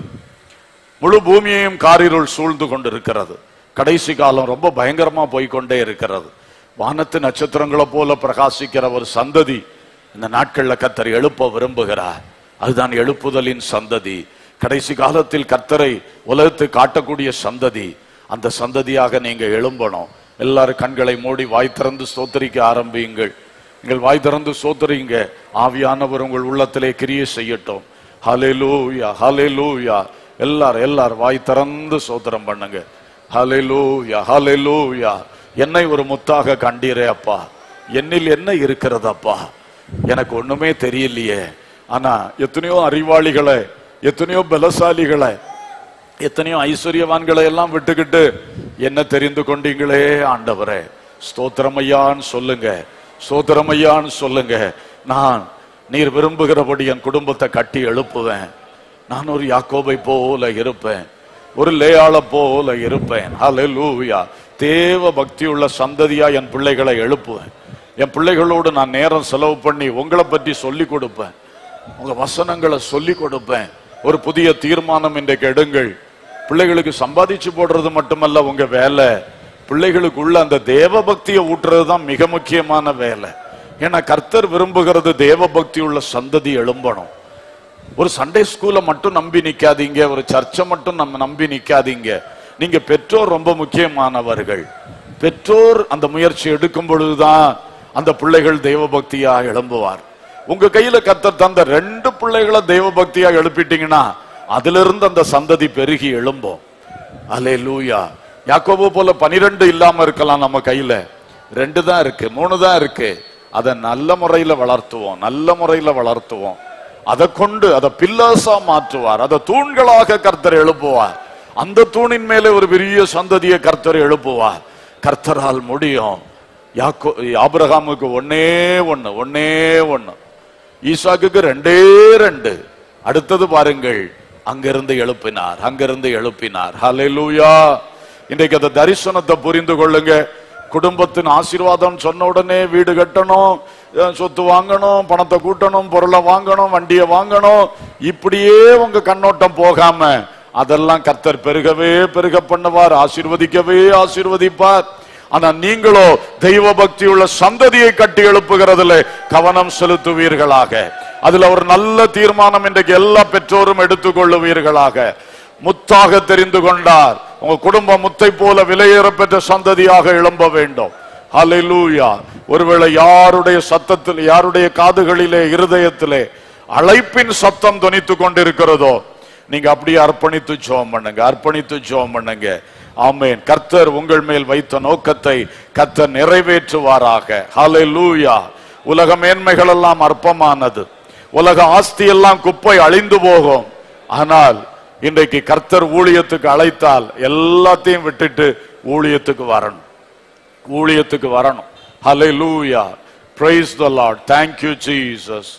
முழு பூமியையும் காரிருள் சூழ்ந்து கொண்டிருக்கிறது கடைசி காலம் ரொம்ப பயங்கரமா போய்க்கொண்டே இருக்கிறது வானத்து நட்சத்திரங்களை போல பிரகாசிக்கிற ஒரு சந்ததி இந்த நாட்கள்ல கர்த்தர் எழுப்ப விரும்புகிறார் அதுதான் எழுப்புதலின் சந்ததி கடைசி காலத்தில் கர்த்தரை உலகத்து காட்டக்கூடிய சந்ததி அந்த சந்ததியாக நீங்க எழும்பணும் எல்லாரும் கண்களை மூடி வாய் திறந்து ஸ்தோத்தரிக்க ஆரம்பியுங்கள் நீங்கள் வாய் திறந்து சோத்துறீங்க ஆவியானவர் உங்கள் உள்ளத்திலே கிரியை செய்யட்டும் ஹalleluya ஹalleluya எல்லாரும் எல்லாரும் வாய் திறந்து சோத்திரம் பண்ணுங்க ஹalleluya ஹalleluya என்னை ஒரு முத்தாக கண்டீரே அப்பா என்னில் என்ன இருக்கிறது அப்பா எனக்கு ஒண்ணுமே தெரியலையே ஆனா எத்தனையோ அறிவாளிகளை எத்தனையோ பலசாலிகளை எத்தனையோ ஐஸ்வர்யவான்களை எல்லாம் விட்டுக்கிட்டு என்ன தெரிந்து கொண்டீங்களே ஆண்டவரே ஸ்தோத்திரமையான்னு சொல்லுங்க ஸ்தோத்திரமையான்னு சொல்லுங்க நான் நீர் விரும்புகிறபடி என் குடும்பத்தை கட்டி எழுப்புவேன் நான் ஒரு யாக்கோபை போல இருப்பேன் ஒரு லேயாள போல இருப்பேன் ஹalleluya தேவ பக்தியுள்ள சந்ததியா என் பிள்ளைகளை எழுப்புவேன் என் பிள்ளைகளோடு நான் நேரம் செலவு பண்ணி உங்களை பற்றி சொல்லி கொடுப்பேன் உங்க வசனங்களை சொல்லி கொடுப்பேன் ஒரு புதிய தீர்மானம் இன்றைக்கு எடுங்கள் பிள்ளைகளுக்கு சம்பாதிச்சு போடுறது மட்டுமல்ல உங்க வேலை பிள்ளைகளுக்குள்ள அந்த தேவ பக்தியை ஊட்டுறது தான் மிக முக்கியமான வேலை ஏன்னா கர்த்தர் விரும்புகிறது தேவ பக்தி உள்ள சந்ததி எழும்பணும் ஒரு சண்டே ஸ்கூலை மட்டும் நம்பி நிக்காதீங்க ஒரு சர்ச்சை மட்டும் நம்ம நம்பி நிக்காதீங்க நீங்க பெற்றோர் ரொம்ப முக்கியமானவர்கள் பெற்றோர் அந்த முயற்சி எடுக்கும் பொழுதுதான் அந்த பிள்ளைகள் தெய்வ பக்தியா எழும்புவார் உங்க கையில கத்தர் தந்த ரெண்டு பிள்ளைகளை தெய்வ பக்தியா எழுப்பிட்டீங்கன்னா அதுல இருந்து அந்த சந்ததி பெருகி எழும்பும் அலே லூயா யாக்கோபு போல பனிரெண்டு இல்லாம இருக்கலாம் நம்ம கையில ரெண்டு தான் இருக்கு மூணு தான் இருக்கு அதை நல்ல முறையில வளர்த்துவோம் நல்ல முறையில வளர்த்துவோம் அதை கொண்டு அதை பில்லர்ஸா மாற்றுவார் அதை தூண்களாக கர்த்தர் எழுப்புவார் அந்த தூணின் மேலே ஒரு பெரிய சந்ததியை கர்த்தர் எழுப்புவார் கர்த்தரால் முடியும் யாக்கோ ஆபிரகாமுக்கு ஒன்னே ஒண்ணு ஒன்னே ஒண்ணு ஈசாக்குக்கு ரெண்டே ரெண்டு அடுத்தது பாருங்கள் அங்கிருந்து எழுப்பினார் அங்கிருந்து எழுப்பினார் ஹalleluya இன்றைக்கு அந்த தரிசனத்தை புரிந்து கொள்ளுங்க குடும்பத்தின் ஆசீர்வாதம் சொன்ன உடனே வீடு கட்டணும் அஹ் சொத்து வாங்கணும் பணத்தை கூட்டணும் பொருளை வாங்கணும் வண்டியை வாங்கணும் இப்படியே உங்க கண்ணோட்டம் போகாம அதெல்லாம் கர்த்தர் பெருகவே பெருக பண்ணுவார் ஆசீர்வதிக்கவே ஆசீர்வதிப்பார் ஆனா நீங்களோ தெய்வ பக்தி உள்ள சந்ததியை கட்டி எழுப்புகிறதுல கவனம் செலுத்துவீர்களாக அதுல ஒரு நல்ல தீர்மானம் இன்றைக்கு எல்லா பெற்றோரும் எடுத்துக்கொள்ளுவீர்களாக முத்தாக தெரிந்து கொண்டார் உங்க குடும்பம் முத்தை போல விலையேற பெற்ற சந்ததியாக எழும்ப வேண்டும் ஹalleluya ஒருவேளை யாருடைய சத்தத்தில் யாருடைய காதுகளிலே இருதயத்திலே அழைப்பின் சத்தம் தொனித்து கொண்டிருக்கிறதோ நீங்க அப்படியே அர்ப்பணித்து ஜெபம் பண்ணுங்க அர்ப்பணித்து ஜெபம் பண்ணுங்க ஆமென் கர்த்தர் உங்கள் மேல் வைத்த நோக்கத்தை கர்த்தர் நிறைவேற்றுவாராக ஹalleluya உலக மேன்மைகள் எல்லாம் அற்பமானது உலக ஆஸ்தி எல்லாம் குப்பை அழிந்து போகும் ஆனால் இன்றைக்கு கர்த்தர் ஊழியத்துக்கு அழைத்தால் எல்லாத்தையும் விட்டுட்டு ஊழியத்துக்கு வரணும் ஊழியத்துக்கு வரணும் ஹalleluya praise the lord thank you jesus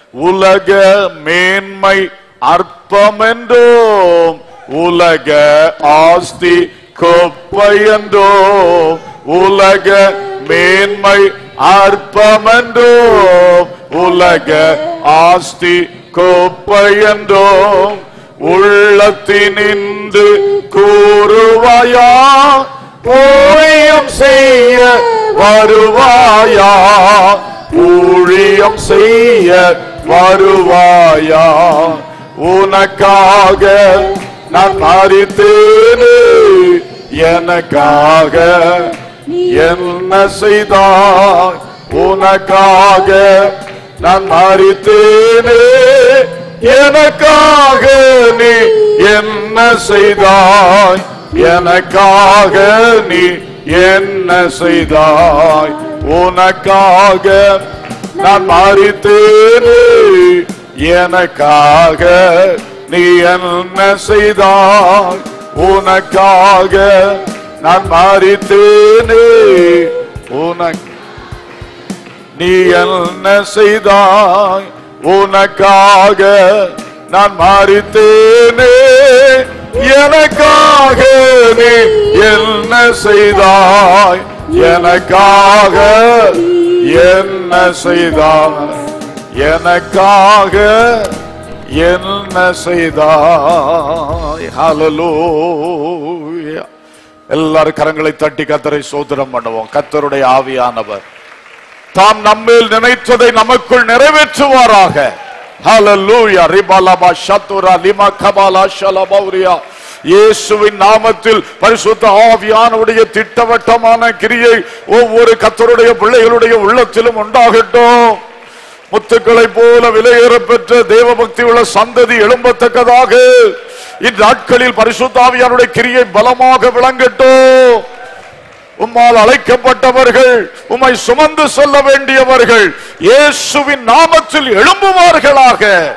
உலக மேன்மை அற்பமென்றோம் உலக ஆஸ்தி கொப்பையன்றோம் உலக மேன்மை அற்பமென்றோம் உலக ஆஸ்தி கொப்பையன்றோம் உள்ளத்தினின்று கூறுவாயா ஊழியம் செய்ய வருவாயா ஊழியம் செய்ய வருவாயா உனக்காக நான் மறித்தேனே எனக்காக என்ன செய்தாய் உனக்காக நான் மறித்தேனே எனக்காக நீ என்ன செய்தாய் எனக்காக நீ என்ன செய்தாய் உனக்காக நான் மறித்தேனே எனக்காக நீ என்ன செய்தாய் உனக்காக நான் மறித்தேனே உனக்கு நீ என்ன செய்தாய் உனக்காக நான் மறித்தேனே எனக்காக நீ என்ன செய்தாய் எனக்காக என்ன செய்தாய் எனக்காக என்ன செய்தாய் ஹalleluya எல்லாரும் கரங்களை தட்டி கத்தரை சோதனம் பண்ணுவோம் கத்தருடைய ஆவியானவர் தாம் நம்மேல் நினைத்ததை நமக்குள் நிறைவேற்றுவாராக ஹalleluya ரிபலபா ஷத்துரா லிமா கபாலா ஷலபௌரியா இயேசுவின் நாமத்தில் பரிசுத்த ஆவியானவருடைய திட்டவட்டமான கிரியை ஒவ்வொரு கத்தருடைய பிள்ளைகளுடைய உள்ளத்திலும் உண்டாகட்டும் முத்துக்களை போல விலையேற பெற்ற தேவபக்தி உள்ள சந்ததி எழும்பத்தக்கதாக இந்நாட்களில் பரிசுத்தாவியானுடைய கிரியை பலமாக விளங்கட்டும் உம்மால் அழைக்கப்பட்டவர்கள் உம்மை சுமந்து செல்ல வேண்டியவர்கள் இயேசுவின் நாமத்தில் எழும்புவார்களாக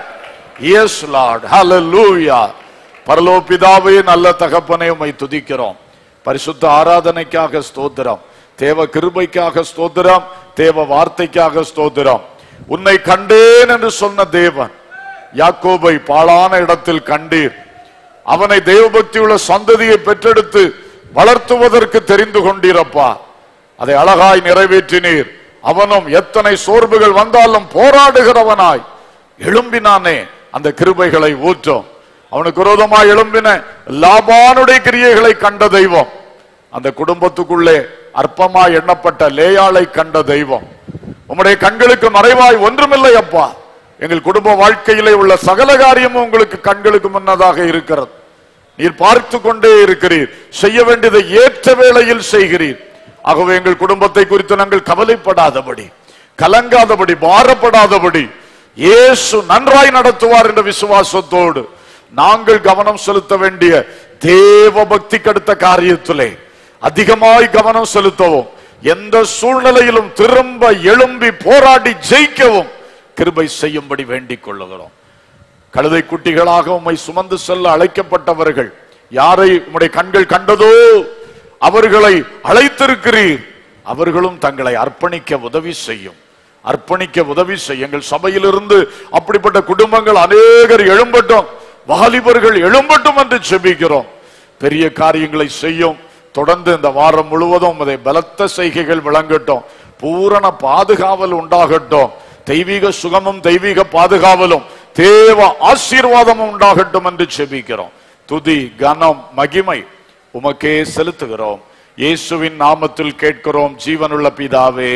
எஸ் லார்ட் ஹalleluya பரலோ பிதாவே நல்ல தகப்பனே உம்மை துதிக்கிறோம் பரிசுத்த ஆராதனைக்காக ஸ்தோத்திரம் தேவ கிருபைக்காக ஸ்தோத்திரம் தேவ வார்த்தைக்காக ஸ்தோத்திரம் உன்னை கண்டேன் என்று சொன்ன தேவன் யாக்கோபை பாழான இடத்தில் கண்டீர் அவனை தேவபக்தி உள்ள சந்ததியை பெற்றெடுத்து வளர்த்துவதற்கு தெரிந்து கொண்டீரப்பா அதை அழகாய் நிறைவேற்றினீர் அவனும் எத்தனை சோர்வுகள் வந்தாலும் போராடுகிறவனாய் எழும்பினானே அந்த கிருபைகளை ஊற்றும் அவனுக்கு விரோதமாய் எழும்பின லாபானுடைய கிரியைகளை கண்ட தெய்வம் அந்த குடும்பத்துக்குள்ளே அற்பமாய் எண்ணப்பட்ட லேயாளை கண்ட தெய்வம் உம்முடைய கண்களுக்கு மறைவாய் ஒன்றுமில்லை அப்பா எங்கள் குடும்ப வாழ்க்கையிலே உள்ள சகல காரியமும் உங்களுக்கு கண்களுக்கு முன்னதாக இருக்கிறது நீர் பார்த்து கொண்டே இருக்கிறீர் செய்ய வேண்டியதை ஏற்ற வேளையில் செய்கிறீர் ஆகவே எங்கள் குடும்பத்தை குறித்து நாங்கள் கவலைப்படாதபடி கலங்காதபடி பாரப்படாதபடி இயேசு நன்றாய் நடத்துவார் என்ற விசுவாசத்தோடு நாங்கள் கவனம் செலுத்த வேண்டிய தேவ பக்திக்கு அடுத்த காரியத்திலே அதிகமாய் கவனம் செலுத்தவும் எந்த சூழ்நிலையிலும் திரும்ப எழும்பி போராடி ஜெயிக்கவும் கிருபை செய்யும்படி வேண்டிக் கொள்ளுகிறோம் கழுதை குட்டிகளாக உம்மை சுமந்து செல்ல அழைக்கப்பட்டவர்கள் யாரை உம்முடைய கண்கள் கண்டதோ அவர்களை அழைத்திருக்கிறீர் அவர்களும் தங்களை அர்ப்பணிக்க உதவி செய்யும் அர்ப்பணிக்க உதவி செய்யும் எங்கள் சபையிலிருந்து அப்படிப்பட்ட குடும்பங்கள் அநேகர் எழும்பட்டும் வாலிபர்கள் எழும்பட்டும் என்று செபிக்கிறோம் பெரிய காரியங்களை செய்யும் தொடர்ந்து இந்த வாரம் முழுவதும் அதை பலத்த செய்கைகள் விளங்கட்டும் பூரண பாதுகாவல் உண்டாகட்டும் தெய்வீக சுகமும் தெய்வீக பாதுகாவலும் தேவ ஆசீர்வாதமும் உண்டாகட்டும் என்று செபிக்கிறோம் துதி கனம் மகிமை உமக்கே செலுத்துகிறோம் இயேசுவின் நாமத்தில் கேட்கிறோம் ஜீவனுள்ள பிதாவே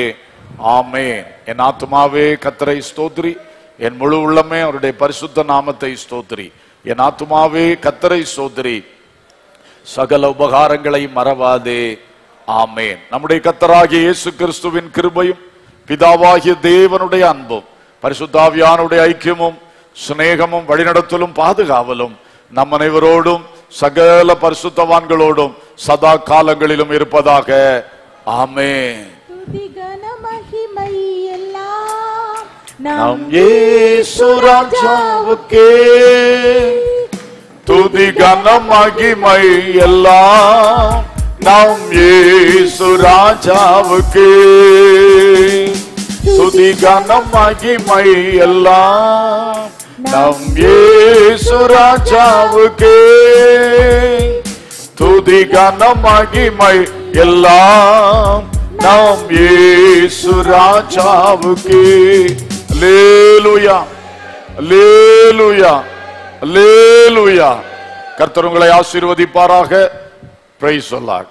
ஆமென் என் ஆத்துமாவே கத்தரை ஸ்தோத்ரி என் முழு உள்ளமே அவருடைய பரிசுத்த நாமத்தை ஸ்தோத்ரி என் ஆத்துமாவே கத்தரை ஸ்தோத்ரி சகல உபகாரங்களை மறவாதே ஆமேன் நம்முடைய கத்தராகிய இயேசு கிறிஸ்துவின் கிருபையும் பிதாவாகிய தேவனுடைய அன்பும் பரிசுத்தாவியானுடைய ஐக்கியமும் சிநேகமும் வழிநடத்தலும் பாதுகாவலும் நம் அனைவரோடும் சகல பரிசுத்தவான்களோடும் சதா காலங்களிலும் இருப்பதாக ஆமென்
துதி கன மகிமை எல்லாம்
நம் இயேசு ராஜாவுக்கே துதி கன மகிமை எல்லாம் நம் இயேசு ராஜாவுக்கே துதி கன மகிமை எல்லாம் நம் இயேசு ராஜாவுக்கே துதி கன மகிமை எல்லாம் நாம் இயேசு ராஜாவுக்கு லேலுயா லேலுயா லேலுயா கர்த்தர் உங்களை ஆசீர்வதிப்பாராக பிரைஸ் சொல்லார்